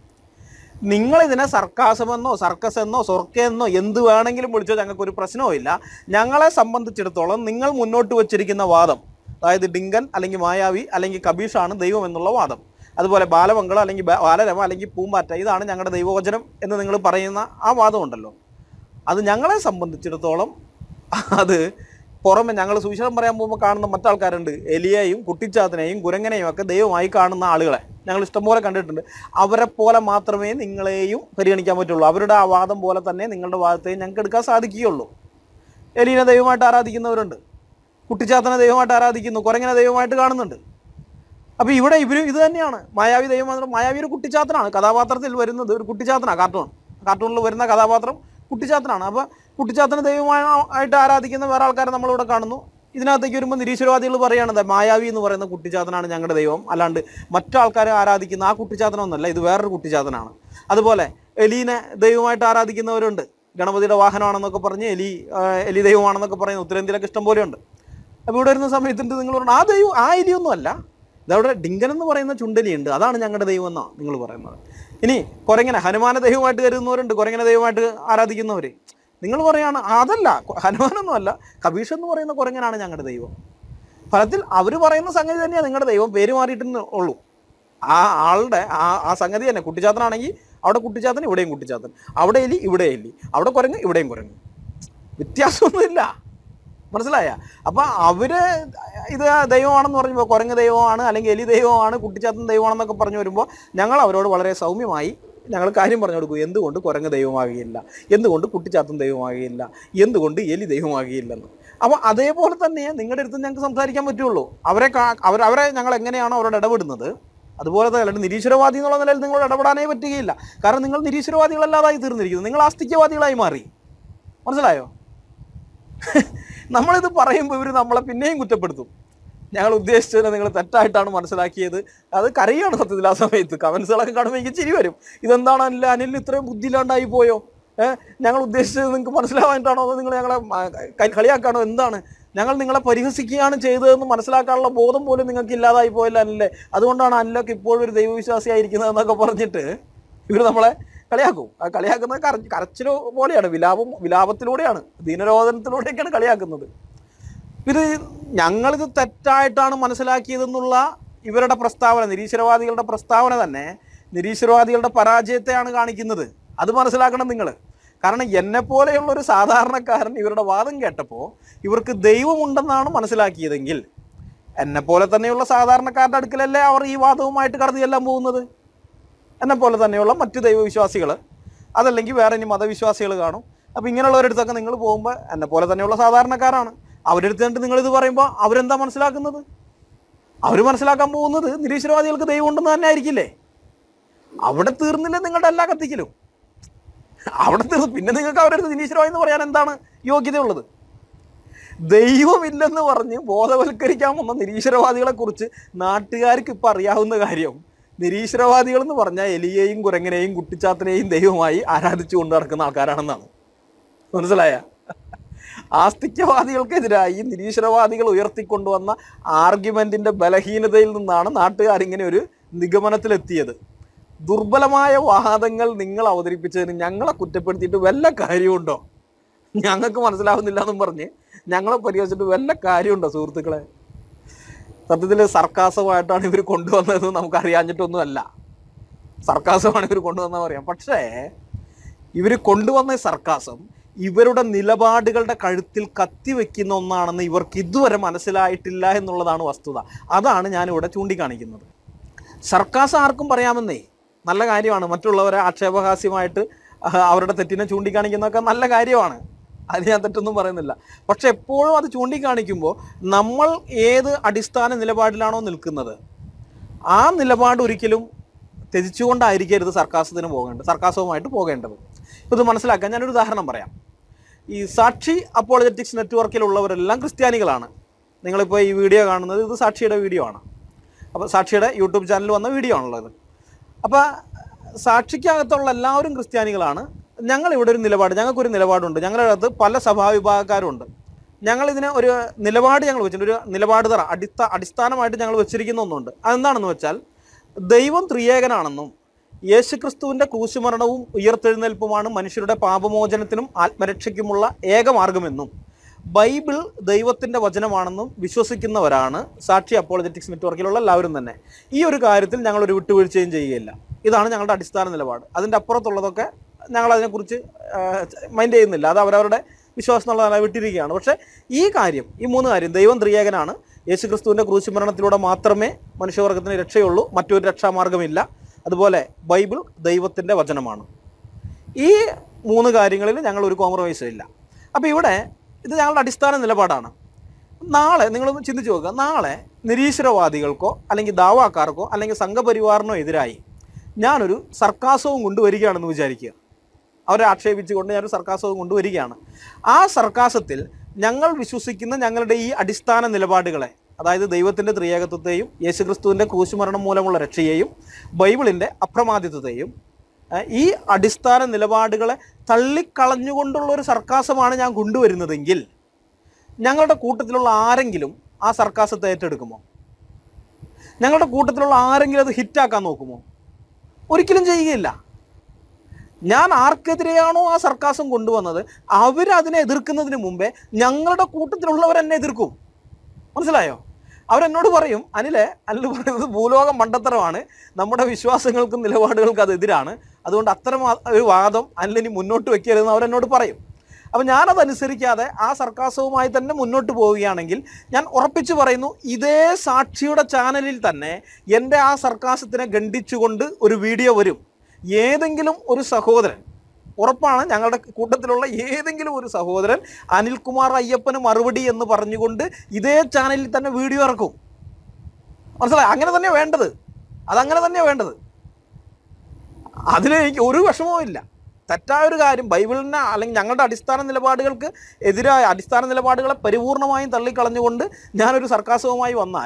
നിങ്ങൾ ഇതിനെ സർക്കാസമെന്നോ സർക്കസ് എന്നോ സ്വർക്കെന്നോ എന്ത് വേണമെങ്കിലും വിളിച്ചോ ഞങ്ങൾക്ക് ഒരു പ്രശ്നവും ഇല്ല ഞങ്ങളെ സംബന്ധിച്ചിടത്തോളം നിങ്ങൾ മുന്നോട്ട് വച്ചിരിക്കുന്ന വാദം അതായത് ഡിങ്കൻ അല്ലെങ്കിൽ മായാവി അല്ലെങ്കിൽ കബീഷാണ് ദൈവം എന്നുള്ള വാദം അതുപോലെ ബാലമംഗളം അല്ലെങ്കിൽ ബാ- ബാലരമ അല്ലെങ്കിൽ പൂമ്പാറ്റ ഇതാണ് ഞങ്ങളുടെ ദൈവവചനം എന്ന് നിങ്ങൾ പറയുന്ന ആ വാദമുണ്ടല്ലോ അത് ഞങ്ങളെ സംബന്ധിച്ചിടത്തോളം അത് പുറമെ ഞങ്ങൾ സുവിശേഷം പറയാൻ പോകുമ്പോൾ കാണുന്ന മറ്റാൾക്കാരുണ്ട് എലിയെയും കുട്ടിച്ചാത്തിനെയും കുരങ്ങനെയും ഒക്കെ ദൈവമായി കാണുന്ന ആളുകളെ ഞങ്ങൾ ഇഷ്ടംപോലെ കണ്ടിട്ടുണ്ട് അവരെ പോലെ മാത്രമേ നിങ്ങളെയും പരിഗണിക്കാൻ പറ്റുള്ളൂ അവരുടെ ആ വാദം പോലെ തന്നെ നിങ്ങളുടെ വാദത്തെയും ഞങ്ങൾക്ക് എടുക്കാൻ സാധിക്കുകയുള്ളൂ എലീനെ ദൈവമായിട്ട് ആരാധിക്കുന്നവരുണ്ട് കുട്ടിച്ചാത്തനെ ദൈവമായിട്ട് ആരാധിക്കുന്നു കുരങ്ങനെ ദൈവമായിട്ട് കാണുന്നുണ്ട് അപ്പോൾ ഇവിടെ ഇവരും ഇത് തന്നെയാണ് മായാവി ദൈവം മാത്രം മായാവി ഒരു കുട്ടിച്ചാത്തനാണ് കഥാപാത്രത്തിൽ വരുന്നത് ഒരു കുട്ടിച്ചാത്തനാണ് കാർട്ടൂൺ കാർട്ടൂണിൽ വരുന്ന കഥാപാത്രം കുട്ടിച്ചാത്തനാണ് അപ്പോൾ കുട്ടിച്ചാത്തനെ ദൈവമായിട്ട് ആരാധിക്കുന്ന വേറെ ആൾക്കാരെ നമ്മളിവിടെ കാണുന്നു ഇതിനകത്തേക്ക് വരുമ്പോൾ നിരീശ്വരവാദികൾ പറയുകയാണത് മായാവി എന്ന് പറയുന്ന കുട്ടിച്ചാത്തനാണ് ഞങ്ങളുടെ ദൈവം അല്ലാണ്ട് മറ്റാൾക്കാരെ ആരാധിക്കുന്ന ആ കുട്ടിച്ചാത്തനൊന്നല്ല ഇത് വേറൊരു കുട്ടിച്ചാത്തനാണ് അതുപോലെ എലീനെ ദൈവമായിട്ട് ആരാധിക്കുന്നവരുണ്ട് ഗണപതിയുടെ വാഹനമാണെന്നൊക്കെ പറഞ്ഞ് എലി ആ, എലി ദൈവമാണെന്നൊക്കെ പറയുന്ന ഉത്തരേന്ത്യയിലൊക്കെ ഇഷ്ടം പോലെയുണ്ട് അപ്പോൾ ഇവിടെ വരുന്ന സമയത്തുണ്ട് നിങ്ങൾ പറഞ്ഞു ആ ദൈവം ആ എലിയൊന്നും അല്ല ഇതവിടെ ഡിങ്കൻ എന്ന് പറയുന്ന ചുണ്ടലിയുണ്ട് അതാണ് ഞങ്ങളുടെ ദൈവം എന്നാണ് നിങ്ങൾ പറയുന്നത് ഇനി കുരങ്ങനെ ഹനുമാന ദൈവമായിട്ട് കരുതുന്നവരുണ്ട് കുരങ്ങനെ ദൈവമായിട്ട് ആരാധിക്കുന്നവർ നിങ്ങൾ പറയാണ് അതല്ല ഹനുമാനൊന്നും അല്ല കബീഷ് എന്ന് പറയുന്ന കുരങ്ങനാണ് ഞങ്ങളുടെ ദൈവം ഫലത്തിൽ അവർ പറയുന്ന സംഗതി തന്നെയാണ് നിങ്ങളുടെ ദൈവം പേര് മാറിയിട്ടേ ഉള്ളൂ ആ ആളുടെ ആ ആ സംഗതി തന്നെ കുട്ടിച്ചാത്തനാണെങ്കിൽ അവിടെ കുട്ടിച്ചാത്തൻ ഇവിടെയും കുട്ടിച്ചാത്തൻ അവിടെ എലി ഇവിടെ എലി അവിടെ കുരങ്ങ് ഇവിടെയും കുരങ്ങ് വ്യത്യാസമൊന്നുമില്ല മനസ്സിലായ അപ്പം അവര് ഇത് ദൈവമാണെന്ന് പറയുമ്പോൾ കുരങ്ങ് ദൈവമാണ് അല്ലെങ്കിൽ എലി ദൈവമാണ് കുട്ടിച്ചാത്തൻ ദൈവമാണെന്നൊക്കെ പറഞ്ഞു വരുമ്പോൾ ഞങ്ങൾ അവരോട് വളരെ സൗമ്യമായി ഞങ്ങൾ കാര്യം പറഞ്ഞു കൊടുക്കും എന്തുകൊണ്ട് കുരങ്ങ് ദൈവമാകുകയില്ല എന്തുകൊണ്ട് കുട്ടിച്ചാത്തൻ ദൈവമാകുകയില്ല എന്തുകൊണ്ട് എലി ദൈവമാകുകയില്ലെന്ന് അപ്പോൾ അതേപോലെ തന്നെ നിങ്ങളുടെ അടുത്ത് ഞങ്ങൾക്ക് സംസാരിക്കാൻ പറ്റുള്ളൂ അവരെ കാ- അവർ അവരെ ഞങ്ങൾ എങ്ങനെയാണോ അവരോട് ഇടപെടുന്നത് അതുപോലെ തന്നെ അല്ലാണ്ട് നിരീശ്വരവാദി എന്നുള്ള നിലയിൽ നിങ്ങളോട് ഇടപെടാനേ പറ്റുകയില്ല കാരണം നിങ്ങൾ നിരീശ്വരവാദികളല്ലാതായി തീർന്നിരിക്കുന്നു നിങ്ങൾ ആസ്തിക്യവാദികളായി മാറി മനസ്സിലായോ നമ്മളിത് പറയുമ്പോൾ ഇവർ നമ്മളെ പിന്നെയും കുറ്റപ്പെടുത്തും ഞങ്ങൾ ഉദ്ദേശിച്ചത് നിങ്ങൾ തെറ്റായിട്ടാണ് മനസ്സിലാക്കിയത് അത് കരയാണ് സത്യത്തിൽ ആ സമയത്ത് കമൻസുകളൊക്കെ കാണുമ്പോൾ എനിക്ക് ചിരി വരും ഇതെന്താണ് അനിൽ അനിലിന് ഇത്രയും ബുദ്ധിയില്ലാണ്ടായി പോയോ ഏഹ് ഞങ്ങൾ ഉദ്ദേശിച്ചത് നിങ്ങൾക്ക് മനസ്സിലാവാനായിട്ടാണോ അതോ നിങ്ങൾ ഞങ്ങളെ ആ, ക- കളിയാക്കാണോ എന്താണ് ഞങ്ങൾ നിങ്ങളെ പരിഹസിക്കുകയാണ് ചെയ്തതെന്ന് മനസ്സിലാക്കാനുള്ള ബോധം പോലും നിങ്ങൾക്ക് ഇല്ലാതായി പോയല്ലോ അനിലെ അതുകൊണ്ടാണ് അനിലൊക്കെ ഇപ്പോഴും ഒരു ദൈവവിശ്വാസിയായിരിക്കുന്നത് എന്നൊക്കെ പറഞ്ഞിട്ട് ഇവർ നമ്മളെ കളിയാക്കും ആ കളിയാക്കുന്നത് കര കരച്ചിൽ പോലെയാണ് വിലാപം വിലാപത്തിലൂടെയാണ് ദീനരോധനത്തിലൂടെയൊക്കെയാണ് കളിയാക്കുന്നത് ഇത് ഞങ്ങളിത് തെറ്റായിട്ടാണ് മനസ്സിലാക്കിയതെന്നുള്ള ഇവരുടെ പ്രസ്താവന നിരീശ്വരവാദികളുടെ പ്രസ്താവന തന്നെ നിരീശ്വരവാദികളുടെ പരാജയത്തെയാണ് കാണിക്കുന്നത് അത് മനസ്സിലാക്കണം നിങ്ങൾ കാരണം എന്നെ പോലെയുള്ള ഒരു സാധാരണക്കാരൻ ഇവരുടെ വാദം കേട്ടപ്പോൾ ഇവർക്ക് ദൈവമുണ്ടെന്നാണ് മനസ്സിലാക്കിയതെങ്കിൽ എന്നെ പോലെ തന്നെയുള്ള സാധാരണക്കാരുടെ അടുക്കലല്ലേ അവർ ഈ വാദവുമായിട്ട് കടന്നു ചെല്ലാൻ പോകുന്നത് എന്നെ പോലെ തന്നെയുള്ള മറ്റ് ദൈവവിശ്വാസികൾ അതല്ലെങ്കിൽ വേറെ ഇനി മതവിശ്വാസികൾ കാണും അപ്പോൾ ഇങ്ങനെയുള്ളവരടുത്തൊക്കെ നിങ്ങൾ പോകുമ്പോൾ എന്നെ പോലെ തന്നെയുള്ള സാധാരണക്കാരാണ് അവരുടെ അടുത്ത് കണ്ടിട്ട് നിങ്ങളിത് പറയുമ്പോൾ അവരെന്താ മനസ്സിലാക്കുന്നത് അവർ മനസ്സിലാക്കാൻ പോകുന്നത് നിരീശ്വരവാദികൾക്ക് ദൈവം ഉണ്ടെന്ന് തന്നെ ആയിരിക്കില്ലേ അവിടെ തീർന്നില്ല നിങ്ങളുടെ എല്ലാ കത്തിക്കലും അവിടെ തീർന്നു പിന്നെ നിങ്ങൾക്ക് അവരുടെ അടുത്ത് നിരീശ്വരവാദി എന്ന് പറയാൻ എന്താണ് യോഗ്യതയുള്ളത് ദൈവമില്ലെന്ന് പറഞ്ഞ് ബോധവൽക്കരിക്കാൻ വന്ന നിരീശ്വരവാദികളെ കുറിച്ച് നാട്ടുകാർക്ക് ഇപ്പം അറിയാവുന്ന കാര്യം നിരീശ്വരവാദികൾ എന്ന് പറഞ്ഞാൽ എലിയെയും കുരങ്ങനെയും കുട്ടിച്ചാത്തനെയും ദൈവമായി ആരാധിച്ചു കൊണ്ട് നടക്കുന്ന ആൾക്കാരാണെന്നാണ് മനസ്സിലായ ആസ്തിക്യവാദികൾക്കെതിരായി നിരീശ്വരവാദികൾ ഉയർത്തിക്കൊണ്ടുവന്ന ആർഗ്യുമെന്റിന്റെ ബലഹീനതയിൽ നിന്നാണ് നാട്ടുകാർ ഇങ്ങനെ ഒരു നിഗമനത്തിലെത്തിയത് ദുർബലമായ വാദങ്ങൾ നിങ്ങൾ അവതരിപ്പിച്ചതിന് ഞങ്ങളെ കുറ്റപ്പെടുത്തിയിട്ട് വല്ല കാര്യമുണ്ടോ ഞങ്ങൾക്ക് മനസ്സിലാവുന്നില്ല എന്നും പറഞ്ഞ് ഞങ്ങളെ പരിഹസിച്ചിട്ട് വല്ല കാര്യമുണ്ടോ സുഹൃത്തുക്കളെ സത്യത്തിൽ സർക്കാസമായിട്ടാണ് ഇവർ കൊണ്ടുവന്നതെന്ന് നമുക്ക് അറിയാഞ്ഞിട്ടൊന്നുമല്ല സർക്കാസമാണ് ഇവർ കൊണ്ടുവന്ന പറയാം പക്ഷേ ഇവർ കൊണ്ടുവന്ന സർക്കാസം ഇവരുടെ നിലപാടുകളുടെ കഴുത്തിൽ കത്തിവെക്കുന്ന ഒന്നാണെന്ന് ഇവർക്ക് ഇതുവരെ മനസ്സിലായിട്ടില്ല എന്നുള്ളതാണ് വസ്തുത അതാണ് ഞാനിവിടെ ചൂണ്ടിക്കാണിക്കുന്നത് സർക്കാസ് ആർക്കും പറയാമെന്നേ നല്ല കാര്യമാണ് മറ്റുള്ളവരെ ആക്ഷേപഹാസ്യമായിട്ട് ആ, അവരുടെ തെറ്റിനെ ചൂണ്ടിക്കാണിക്കുന്നതൊക്കെ നല്ല കാര്യമാണ് അത് ഞാൻ തെറ്റൊന്നും പറയുന്നില്ല പക്ഷെ എപ്പോഴും അത് ചൂണ്ടിക്കാണിക്കുമ്പോൾ നമ്മൾ ഏത് അടിസ്ഥാന നിലപാടിലാണോ നിൽക്കുന്നത് ആ നിലപാട് ഒരിക്കലും ത്യജിച്ചുകൊണ്ടായിരിക്കരുത് സർക്കാസത്തിന് പോകേണ്ടത് സർക്കാസവുമായിട്ട് പോകേണ്ടത് ഇപ്പം ഇത് മനസ്സിലാക്കാൻ ഞാനൊരു ഉദാഹരണം പറയാം ഈ സാക്ഷി അപ്പോളജറ്റിക്സ് നെറ്റ്വർക്കിലുള്ളവരെല്ലാം ക്രിസ്ത്യാനികളാണ് നിങ്ങളിപ്പോൾ ഈ വീഡിയോ കാണുന്നത് ഇത് സാക്ഷിയുടെ വീഡിയോ ആണ് അപ്പോൾ സാക്ഷിയുടെ യൂട്യൂബ് ചാനലിൽ വന്ന വീഡിയോ ആണുള്ളത് അപ്പോൾ സാക്ഷിക്കകത്തുള്ള എല്ലാവരും ക്രിസ്ത്യാനികളാണ് ഞങ്ങൾ ഇവിടെ ഒരു നിലപാട് ഞങ്ങൾക്കൊരു നിലപാടുണ്ട് ഞങ്ങളുടെ അകത്ത് പല സഭാവിഭാഗക്കാരുണ്ട് ഞങ്ങൾ ഇതിന് ഒരു നിലപാട് ഞങ്ങൾ വെച്ചിട്ടുണ്ട് ഒരു നിലപാട് തറ അടിസ്ഥാ അടിസ്ഥാനമായിട്ട് ഞങ്ങൾ വെച്ചിരിക്കുന്ന ഒന്നുണ്ട് അതെന്താണെന്ന് വെച്ചാൽ ദൈവം ത്രിയേകനാണെന്നും യേശുക്രിസ്തുവിന്റെ ക്രൂശുമരണവും ഉയർത്തെഴുന്നേൽപ്പുമാണ് മനുഷ്യരുടെ പാപമോചനത്തിനും ആത്മരക്ഷയ്ക്കുമുള്ള ഏക മാർഗമെന്നും ബൈബിൾ ദൈവത്തിന്റെ വചനമാണെന്നും വിശ്വസിക്കുന്നവരാണ് സാക്ഷി അപ്പോളജറ്റിക്സ് നെറ്റ്വർക്കിലുള്ള എല്ലാവരും തന്നെ ഈ ഒരു കാര്യത്തിൽ ഞങ്ങൾ ഒരു വിട്ടുവീഴ്ചയും ചെയ്യുകയില്ല ഇതാണ് ഞങ്ങളുടെ അടിസ്ഥാന നിലപാട് അതിൻ്റെ അപ്പുറത്തുള്ളതൊക്കെ ഞങ്ങൾ അതിനെക്കുറിച്ച് മൈൻഡ് ചെയ്യുന്നില്ല അത് അവരവരുടെ വിശ്വാസം എന്നുള്ള വിട്ടിരിക്കുകയാണ് പക്ഷേ ഈ കാര്യം ഈ മൂന്ന് കാര്യം ദൈവം ത്രിയേകനാണ് യേശുക്രിസ്തുവിൻ്റെ ക്രൂശുമരണത്തിലൂടെ മാത്രമേ മനുഷ്യവർഗത്തിന് രക്ഷയുള്ളൂ മറ്റൊരു രക്ഷാമാർഗമില്ല അതുപോലെ ബൈബിൾ ദൈവത്തിൻ്റെ വചനമാണ് ഈ മൂന്ന് കാര്യങ്ങളിൽ ഞങ്ങൾ ഒരു കോംപ്രമൈസും ഇല്ല അപ്പോൾ ഇവിടെ ഇത് ഞങ്ങളുടെ അടിസ്ഥാന നിലപാടാണ് നാളെ നിങ്ങളൊന്ന് ചിന്തിച്ച് നോക്കുക നാളെ നിരീശ്വരവാദികൾക്കോ അല്ലെങ്കിൽ ദാവാക്കാർക്കോ അല്ലെങ്കിൽ സംഘപരിവാറിനോ എതിരായി ഞാനൊരു സർക്കാസവും കൊണ്ടുവരികയാണെന്ന് വിചാരിക്കുക അവരെ ആക്ഷേപിച്ചുകൊണ്ട് ഞാനൊരു സർക്കാസവും കൊണ്ടുവരികയാണ് ആ സർക്കാസത്തിൽ ഞങ്ങൾ വിശ്വസിക്കുന്ന ഞങ്ങളുടെ ഈ അടിസ്ഥാന നിലപാടുകളെ അതായത് ദൈവത്തിൻ്റെ ത്രിയേകത്വത്തെയും യേശുക്രിസ്തുവിൻ്റെ ക്രൂശുമരണം മൂലമുള്ള രക്ഷയെയും ബൈബിളിൻ്റെ അപ്രമാദിത്വത്തെയും ഏഹ്, ഈ അടിസ്ഥാന നിലപാടുകളെ തള്ളിക്കളഞ്ഞുകൊണ്ടുള്ള ഒരു സർക്കാസമാണ് ഞാൻ കൊണ്ടുവരുന്നതെങ്കിൽ ഞങ്ങളുടെ കൂട്ടത്തിലുള്ള ആരെങ്കിലും ആ സർക്കാസത്തെ ഏറ്റെടുക്കുമോ ഞങ്ങളുടെ കൂട്ടത്തിലുള്ള ആരെങ്കിലും അത് ഹിറ്റാക്കാൻ നോക്കുമോ ഒരിക്കലും ചെയ്യുകയില്ല ഞാൻ ആർക്കെതിരെയാണോ ആ സർക്കാസം കൊണ്ടുവന്നത് അവരതിനെ എതിർക്കുന്നതിന് മുമ്പേ ഞങ്ങളുടെ കൂട്ടത്തിലുള്ളവർ എന്നെ എതിർക്കും മനസ്സിലായോ അവരെന്നോട് പറയും അനിലെ അനിൽ പറയുന്നത് ഭൂലോകം മണ്ടത്തരമാണ് നമ്മുടെ വിശ്വാസങ്ങൾക്കും നിലപാടുകൾക്കും അത് എതിരാണ് അതുകൊണ്ട് അത്തരം ആ- ഒരു വാദം അനിലിനി മുന്നോട്ട് വെക്കരുതെന്ന് അവരെന്നോട് പറയും അപ്പം ഞാനതനുസരിക്കാതെ ആ സർക്കാസവുമായി തന്നെ മുന്നോട്ട് പോവുകയാണെങ്കിൽ ഞാൻ ഉറപ്പിച്ചു പറയുന്നു ഇതേ സാക്ഷിയുടെ ചാനലിൽ തന്നെ എൻ്റെ ആ സർക്കാസത്തിനെ ഖണ്ഡിച്ചുകൊണ്ട് ഒരു വീഡിയോ വരും ഏതെങ്കിലും ഒരു സഹോദരൻ ഉറപ്പാണ് ഞങ്ങളുടെ കൂട്ടത്തിലുള്ള ഏതെങ്കിലും ഒരു സഹോദരൻ അനിൽകുമാർ അയ്യപ്പന് മറുപടി എന്ന് പറഞ്ഞുകൊണ്ട് ഇതേ ചാനലിൽ തന്നെ വീഡിയോ ഇറക്കും മനസ്സിലായി അങ്ങനെ തന്നെ വേണ്ടത് അതങ്ങനെ തന്നെയാണ് വേണ്ടത് അതിന് എനിക്ക് ഒരു വിഷമവും ഇല്ല തെറ്റായ ഒരു കാര്യം ബൈബിളിനെ അല്ലെങ്കിൽ ഞങ്ങളുടെ അടിസ്ഥാന നിലപാടുകൾക്ക് എതിരായ അടിസ്ഥാന നിലപാടുകളെ പരിപൂർണമായും തള്ളിക്കളഞ്ഞുകൊണ്ട് ഞാനൊരു സർക്കാസവുമായി വന്നാൽ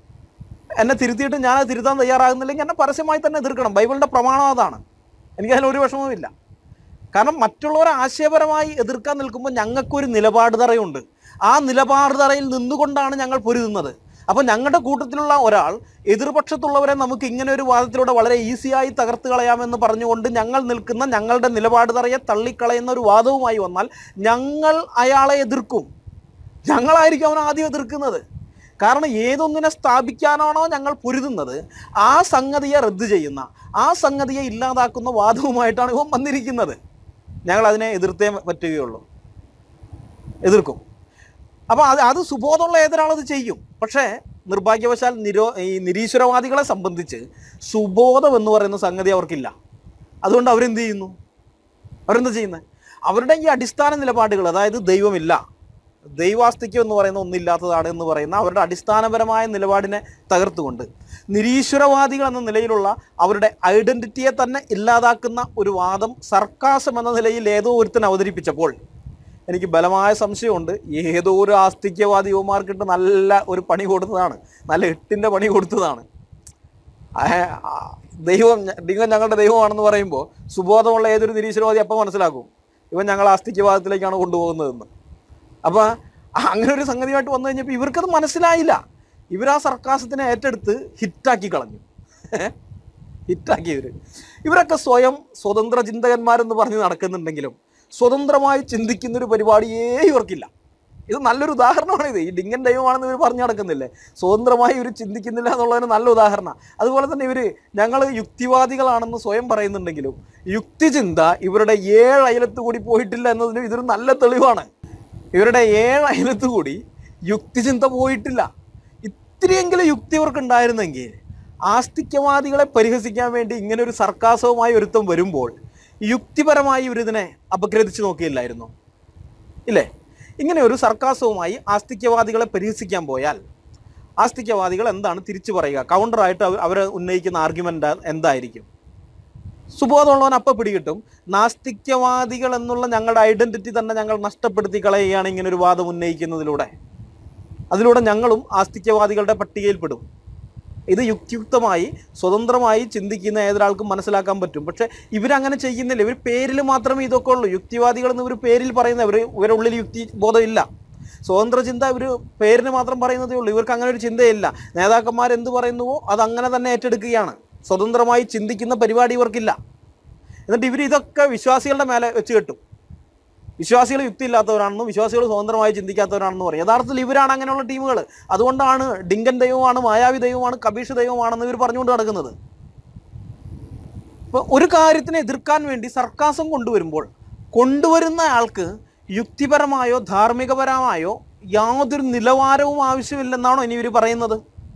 എന്നെ തിരുത്തിയിട്ട് ഞാൻ അത് തിരുത്താൻ തയ്യാറാകുന്നില്ലെങ്കിൽ എന്നെ പരസ്യമായി തന്നെ എതിർക്കണം ബൈബിളിൻ്റെ പ്രമാണം അതാണ് എനിക്കതിൽ ഒരു വിഷമവും ഇല്ല കാരണം മറ്റുള്ളവരെ ആശയപരമായി എതിർക്കാൻ നിൽക്കുമ്പോൾ ഞങ്ങൾക്കൊരു നിലപാട് തറയുണ്ട് ആ നിലപാട് തറയിൽ നിന്നുകൊണ്ടാണ് ഞങ്ങൾ പൊരുതുന്നത് അപ്പോൾ ഞങ്ങളുടെ കൂട്ടത്തിലുള്ള ഒരാൾ എതിർപക്ഷത്തുള്ളവരെ നമുക്ക് ഇങ്ങനെ ഒരു വാദത്തിലൂടെ വളരെ ഈസിയായി തകർത്ത് കളയാമെന്ന് പറഞ്ഞുകൊണ്ട് ഞങ്ങൾ നിൽക്കുന്ന ഞങ്ങളുടെ നിലപാട് തറയെ തള്ളിക്കളയുന്ന ഒരു വാദവുമായി വന്നാൽ ഞങ്ങൾ അയാളെ എതിർക്കും ഞങ്ങളായിരിക്കും അവൻ ആദ്യം എതിർക്കുന്നത് കാരണം ഏതൊന്നിനെ സ്ഥാപിക്കാനാണോ ഞങ്ങൾ പൊരുതുന്നത് ആ സംഗതിയെ റദ്ദ് ചെയ്യുന്ന ആ സംഗതിയെ ഇല്ലാതാക്കുന്ന വാദവുമായിട്ടാണ് ഇവൻ വന്നിരിക്കുന്നത് ഞങ്ങൾ അതിനെ എതിർത്തേ പറ്റുകയുള്ളൂ എതിർക്കും അപ്പോൾ അത് അത് സുബോധമുള്ള ഏതൊരാളത് ചെയ്യും പക്ഷേ നിർഭാഗ്യവശാൽ നിരോ ഈ നിരീശ്വരവാദികളെ സംബന്ധിച്ച് സുബോധം എന്ന് പറയുന്ന സംഗതി അവർക്കില്ല അതുകൊണ്ട് അവരെന്ത് ചെയ്യുന്നു അവരെന്താ ചെയ്യുന്നത് അവരുടെ ഈ അടിസ്ഥാന നിലപാടുകൾ അതായത് ദൈവമില്ല ദൈവാസ്തിക്യം എന്ന് പറയുന്ന ഒന്നില്ലാത്തതാണ് എന്ന് പറയുന്ന അവരുടെ അടിസ്ഥാനപരമായ നിലപാടിനെ തകർത്തുകൊണ്ട് നിരീശ്വരവാദികൾ എന്ന നിലയിലുള്ള അവരുടെ ഐഡന്റിറ്റിയെ തന്നെ ഇല്ലാതാക്കുന്ന ഒരു വാദം സർക്കാസം എന്ന നിലയിൽ ഏതോ ഒരുത്തൻ അവതരിപ്പിച്ചപ്പോൾ എനിക്ക് ബലമായ സംശയമുണ്ട് ഏതോ ഒരു ആസ്തിക്യവാദി യുവമാർക്കിട്ട് നല്ല ഒരു പണി കൊടുത്തതാണ് നല്ല എട്ടിൻ്റെ പണി കൊടുത്തതാണ് ആ, ആ, ദൈവം ഞ- ദൈവം ഞങ്ങളുടെ ദൈവമാണെന്ന് പറയുമ്പോൾ സുബോധമുള്ള ഏതൊരു നിരീശ്വരവാദി അപ്പം മനസ്സിലാക്കും ഇവൻ ഞങ്ങൾ ആസ്തിക്യവാദത്തിലേക്കാണ് കൊണ്ടുപോകുന്നതെന്ന് അപ്പോൾ അങ്ങനെ ഒരു സംഗതിയായിട്ട് വന്നു കഴിഞ്ഞപ്പോൾ ഇവർക്കത് മനസ്സിലായില്ല ഇവർ ആ സർക്കാസത്തിനെ ഏറ്റെടുത്ത് ഹിറ്റാക്കി കളഞ്ഞു ഹിറ്റാക്കി ഇവർ ഇവരൊക്കെ സ്വയം സ്വതന്ത്ര ചിന്തകന്മാരെന്ന് പറഞ്ഞ് നടക്കുന്നുണ്ടെങ്കിലും സ്വതന്ത്രമായി ചിന്തിക്കുന്ന ഒരു പരിപാടിയേ ഇവർക്കില്ല ഇത് നല്ലൊരു ഉദാഹരണമാണ് ഇത് ഈ ഡിങ്കൻ ദൈവമാണെന്ന് ഇവർ പറഞ്ഞു നടക്കുന്നില്ലേ സ്വതന്ത്രമായി ഇവർ ചിന്തിക്കുന്നില്ല എന്നുള്ളതിന് നല്ല ഉദാഹരണം അതുപോലെ തന്നെ ഇവർ ഞങ്ങൾ യുക്തിവാദികളാണെന്ന് സ്വയം പറയുന്നുണ്ടെങ്കിലും യുക്തിചിന്ത ഇവരുടെ ഏഴ് അയലത്ത് കൂടി പോയിട്ടില്ല എന്നതിന് ഇതൊരു നല്ല തെളിവാണ് ഇവരുടെ ഏഴ് അയലത്ത് കൂടി യുക്തിചിന്ത പോയിട്ടില്ല ഇത്തിരിയെങ്കിലും യുക്തി അവർക്ക് ഉണ്ടായിരുന്നെങ്കിൽ ആസ്തിക്യവാദികളെ പരിഹസിക്കാൻ വേണ്ടി ഇങ്ങനെ ഒരു സർക്കാസവുമായി ഒരുത്തം വരുമ്പോൾ യുക്തിപരമായി ഇവരിതിനെ അപഗ്രഥിച്ച് നോക്കിയില്ലായിരുന്നു ഇല്ലേ ഇങ്ങനെ ഒരു സർക്കാസവുമായി ആസ്തിക്യവാദികളെ പരിഹസിക്കാൻ പോയാൽ ആസ്തിക്യവാദികൾ എന്താണ് തിരിച്ചു പറയുക കൗണ്ടറായിട്ട് അവർ അവർ ഉന്നയിക്കുന്ന ആർഗ്യുമെൻ്റ് എന്തായിരിക്കും സുബോധമുള്ളവൻ അപ്പം പിടികിട്ടും നാസ്തിക്യവാദികൾ എന്നുള്ള ഞങ്ങളുടെ ഐഡന്റിറ്റി തന്നെ ഞങ്ങൾ നഷ്ടപ്പെടുത്തി കളയുകയാണ് ഇങ്ങനെ ഒരു വാദം ഉന്നയിക്കുന്നതിലൂടെ അതിലൂടെ ഞങ്ങളും ആസ്തിക്യവാദികളുടെ പട്ടികയിൽപ്പെടും ഇത് യുക്തിയുക്തമായി സ്വതന്ത്രമായി ചിന്തിക്കുന്ന ഏതൊരാൾക്കും മനസ്സിലാക്കാൻ പറ്റും പക്ഷെ ഇവരങ്ങനെ ചെയ്യുന്നില്ല ഇവർ പേരിൽ മാത്രമേ ഇതൊക്കെ ഉള്ളൂ യുക്തിവാദികൾ എന്ന് ഇവർ പേരിൽ പറയുന്ന ഇവർ ഇവരുടെ ഉള്ളിൽ യുക്തി ബോധമില്ല സ്വതന്ത്ര ചിന്ത ഇവർ പേരിന് മാത്രം പറയുന്നതേ ഉള്ളൂ ഇവർക്ക് അങ്ങനെ ഒരു ചിന്തയില്ല നേതാക്കന്മാർ എന്ത് പറയുന്നുവോ അത് അങ്ങനെ തന്നെ ഏറ്റെടുക്കുകയാണ് സ്വതന്ത്രമായി ചിന്തിക്കുന്ന പരിപാടി ഇവർക്കില്ല എന്നിട്ട് ഇവർ ഇതൊക്കെ വിശ്വാസികളുടെ മേലെ വെച്ച് കെട്ടും വിശ്വാസികൾ യുക്തിയില്ലാത്തവരാണെന്നും വിശ്വാസികൾ സ്വതന്ത്രമായി ചിന്തിക്കാത്തവരാണെന്ന് പറയും യഥാർത്ഥത്തിൽ ഇവരാണ് അങ്ങനെയുള്ള ടീമുകൾ അതുകൊണ്ടാണ് ഡിങ്കൻ ദൈവമാണ് മായാവി ദൈവമാണ് കബീഷ് ദൈവമാണെന്ന് ഇവർ പറഞ്ഞുകൊണ്ട് നടക്കുന്നത് ഇപ്പോൾ ഒരു കാര്യത്തിനെ എതിർക്കാൻ വേണ്ടി സർക്കാസം കൊണ്ടുവരുമ്പോൾ കൊണ്ടുവരുന്ന ആൾക്ക് യുക്തിപരമായോ ധാർമ്മികപരമായോ യാതൊരു നിലവാരവും ആവശ്യമില്ലെന്നാണോ ഇനി ഇവർ പറയുന്നത്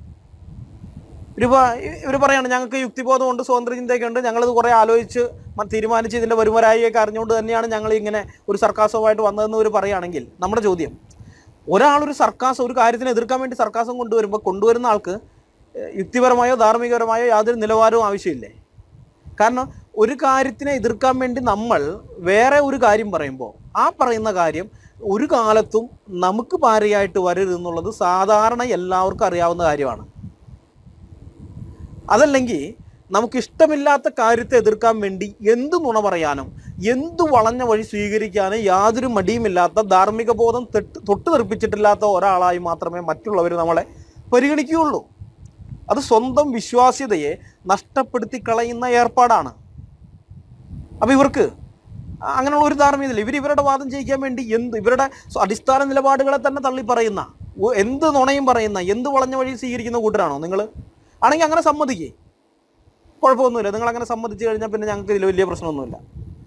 ഇവർ ഇവർ പറയാണ് ഞങ്ങൾക്ക് യുക്തിബോധമുണ്ട് സ്വതന്ത്ര ചിന്തയൊക്കെ ഉണ്ട് ഞങ്ങളിത് കുറേ ആലോചിച്ച് മ- തീരുമാനിച്ച് ഇതിൻ്റെ വരുമരായിയൊക്കെ അറിഞ്ഞുകൊണ്ട് തന്നെയാണ് ഞങ്ങൾ ഇങ്ങനെ ഒരു സർക്കാസവുമായിട്ട് വന്നതെന്ന് ഇവർ പറയുകയാണെങ്കിൽ നമ്മുടെ ചോദ്യം ഒരാളൊരു സർക്കാസം ഒരു കാര്യത്തിനെ എതിർക്കാൻ വേണ്ടി സർക്കാസം കൊണ്ടുവരുമ്പോൾ കൊണ്ടുവരുന്ന ആൾക്ക് ഏഹ്, യുക്തിപരമായോ ധാർമ്മികപരമായോ യാതൊരു നിലവാരവും ആവശ്യമില്ലേ കാരണം ഒരു കാര്യത്തിനെ എതിർക്കാൻ വേണ്ടി നമ്മൾ വേറെ ഒരു കാര്യം പറയുമ്പോൾ ആ പറയുന്ന കാര്യം ഒരു കാലത്തും നമുക്ക് പാരയായിട്ട് വരരുത് എന്നുള്ളത് സാധാരണ എല്ലാവർക്കും അറിയാവുന്ന കാര്യമാണ് അതല്ലെങ്കിൽ നമുക്ക് ഇഷ്ടമില്ലാത്ത കാര്യത്തെ എതിർക്കാൻ വേണ്ടി എന്ത് നുണ പറയാനും എന്ത് വളഞ്ഞ വഴി സ്വീകരിക്കാനും യാതൊരു മടിയുമില്ലാത്ത ധാർമ്മിക ബോധം തൊട്ട് തൊട്ട് തെറിപ്പിച്ചിട്ടില്ലാത്ത ഒരാളായി മാത്രമേ മറ്റുള്ളവർ നമ്മളെ പരിഗണിക്കുകയുള്ളൂ അത് സ്വന്തം വിശ്വാസ്യതയെ നഷ്ടപ്പെടുത്തി കളയുന്ന ഏർപ്പാടാണ് അപ്പം ഇവർക്ക് അങ്ങനെയുള്ള ഒരു ധാർമ്മികതയില്ല ഇവർ ഇവരുടെ വാദം ജയിക്കാൻ വേണ്ടി എന്ത് ഇവരുടെ സ്വ- അടിസ്ഥാന നിലപാടുകളെ തന്നെ തള്ളി പറയുന്ന ഒ- എന്ത് നുണയും പറയുന്ന എന്ത് വളഞ്ഞ വഴി സ്വീകരിക്കുന്ന കൂട്ടരാണോ നിങ്ങൾ ആണെങ്കിൽ അങ്ങനെ സമ്മതിക്കേ കുഴപ്പമൊന്നുമില്ല നിങ്ങൾ അങ്ങനെ സമ്മതിച്ചു കഴിഞ്ഞാൽ പിന്നെ ഞങ്ങൾക്ക് ഇതിൽ വലിയ പ്രശ്നമൊന്നുമില്ല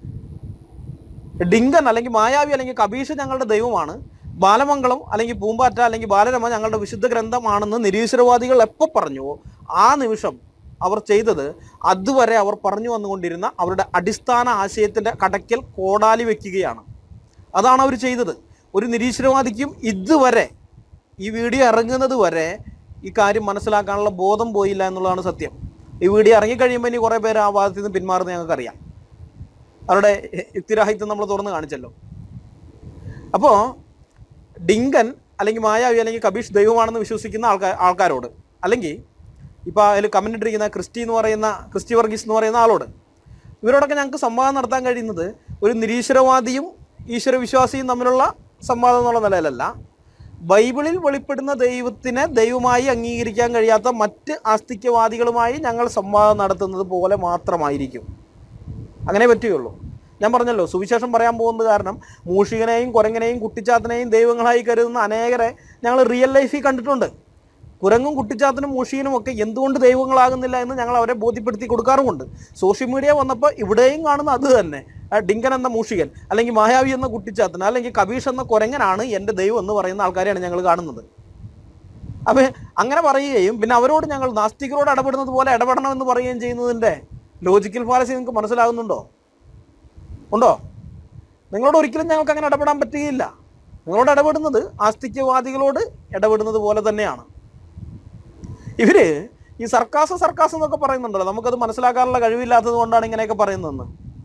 ഡിങ്കൻ അല്ലെങ്കിൽ മായാവി അല്ലെങ്കിൽ കബീഷ് ഞങ്ങളുടെ ദൈവമാണ് ബാലമംഗളം അല്ലെങ്കിൽ പൂമ്പാറ്റ അല്ലെങ്കിൽ ബാലരമ ഞങ്ങളുടെ വിശുദ്ധ ഗ്രന്ഥമാണെന്ന് നിരീശ്വരവാദികൾ എപ്പോൾ പറഞ്ഞുവോ ആ നിമിഷം അവർ ചെയ്തത് അതുവരെ അവർ പറഞ്ഞു വന്നുകൊണ്ടിരുന്ന അവരുടെ അടിസ്ഥാന ആശയത്തിൻ്റെ കടയ്ക്കൽ കോടാലി വെക്കുകയാണ് അതാണ് അവർ ചെയ്തത് ഒരു നിരീശ്വരവാദിക്കും ഇതുവരെ ഈ വീഡിയോ ഇറങ്ങുന്നത് വരെ ഈ കാര്യം മനസ്സിലാക്കാനുള്ള ബോധം പോയില്ല എന്നുള്ളതാണ് സത്യം ഈ വീഡിയോ ഇറങ്ങിക്കഴിയുമ്പോൾ ഇനി കുറേ പേര് ആ വാദത്തിൽ നിന്ന് പിന്മാറുന്നത് ഞങ്ങൾക്കറിയാം അവരുടെ യുക്തിരാഹിത്യം നമ്മൾ തുറന്ന് കാണിച്ചല്ലോ അപ്പോൾ ഡിങ്കൻ അല്ലെങ്കിൽ മായാവി അല്ലെങ്കിൽ കബീഷ് ദൈവമാണെന്ന് വിശ്വസിക്കുന്ന ആൾക്കാർ ആൾക്കാരോട് അല്ലെങ്കിൽ ഇപ്പോൾ അതിൽ കമൻ്റ് ഇട്ടിരിക്കുന്ന ക്രിസ്റ്റി എന്ന് പറയുന്ന ക്രിസ്റ്റി വർഗീസ് എന്ന് പറയുന്ന ആളോട് ഇവരോടൊക്കെ ഞങ്ങൾക്ക് സംവാദം നടത്താൻ കഴിയുന്നത് ഒരു നിരീശ്വരവാദിയും ഈശ്വരവിശ്വാസിയും തമ്മിലുള്ള സംവാദം എന്നുള്ള നിലയിലല്ല ബൈബിളിൽ വെളിപ്പെടുന്ന ദൈവത്തിനെ ദൈവമായി അംഗീകരിക്കാൻ കഴിയാത്ത മറ്റ് ആസ്തിക്യവാദികളുമായി ഞങ്ങൾ സംവാദം നടത്തുന്നത് പോലെ മാത്രമായിരിക്കും അങ്ങനെ പറ്റുകയുള്ളൂ ഞാൻ പറഞ്ഞല്ലോ സുവിശേഷം പറയാൻ പോകുന്നത് കാരണം മൂഷികനെയും കുരങ്ങനെയും കുട്ടിച്ചാത്തനെയും ദൈവങ്ങളായി കരുതുന്ന അനേകരെ ഞങ്ങൾ റിയൽ ലൈഫിൽ കണ്ടിട്ടുണ്ട് കുരങ്ങും കുട്ടിച്ചാത്തനും മൂഷികനും ഒക്കെ എന്തുകൊണ്ട് ദൈവങ്ങളാകുന്നില്ല എന്ന് ഞങ്ങൾ അവരെ ബോധ്യപ്പെടുത്തി കൊടുക്കാറുമുണ്ട് സോഷ്യൽ മീഡിയ വന്നപ്പോൾ ഇവിടെയും കാണുന്ന അത് തന്നെ ആ ഡിങ്കൻ എന്ന മൂഷികൻ അല്ലെങ്കിൽ മായാവി എന്ന കുട്ടിച്ചാത്തൻ അല്ലെങ്കിൽ കബീഷ് എന്ന കുരങ്ങനാണ് എൻ്റെ ദൈവം എന്ന് പറയുന്ന ആൾക്കാരെയാണ് ഞങ്ങൾ കാണുന്നത് അപ്പം അങ്ങനെ പറയുകയും പിന്നെ അവരോട് ഞങ്ങൾ നാസ്തികരോട് ഇടപെടുന്നത് പോലെ ഇടപെടണമെന്ന് പറയുകയും ചെയ്യുന്നതിൻ്റെ ലോജിക്കൽ ഫാലസി നിങ്ങൾക്ക് മനസ്സിലാകുന്നുണ്ടോ ഉണ്ടോ നിങ്ങളോട് ഒരിക്കലും ഞങ്ങൾക്ക് അങ്ങനെ ഇടപെടാൻ പറ്റുകയില്ല നിങ്ങളോട് ഇടപെടുന്നത് ആസ്തിക്യവാദികളോട് ഇടപെടുന്നത് പോലെ തന്നെയാണ് ഇവര് ഈ സർക്കാസ് സർക്കാസ് എന്നൊക്കെ പറയുന്നുണ്ടല്ലോ നമുക്കത് മനസ്സിലാക്കാനുള്ള കഴിവില്ലാത്തത് കൊണ്ടാണ് ഇങ്ങനെയൊക്കെ പറയുന്നതെന്ന്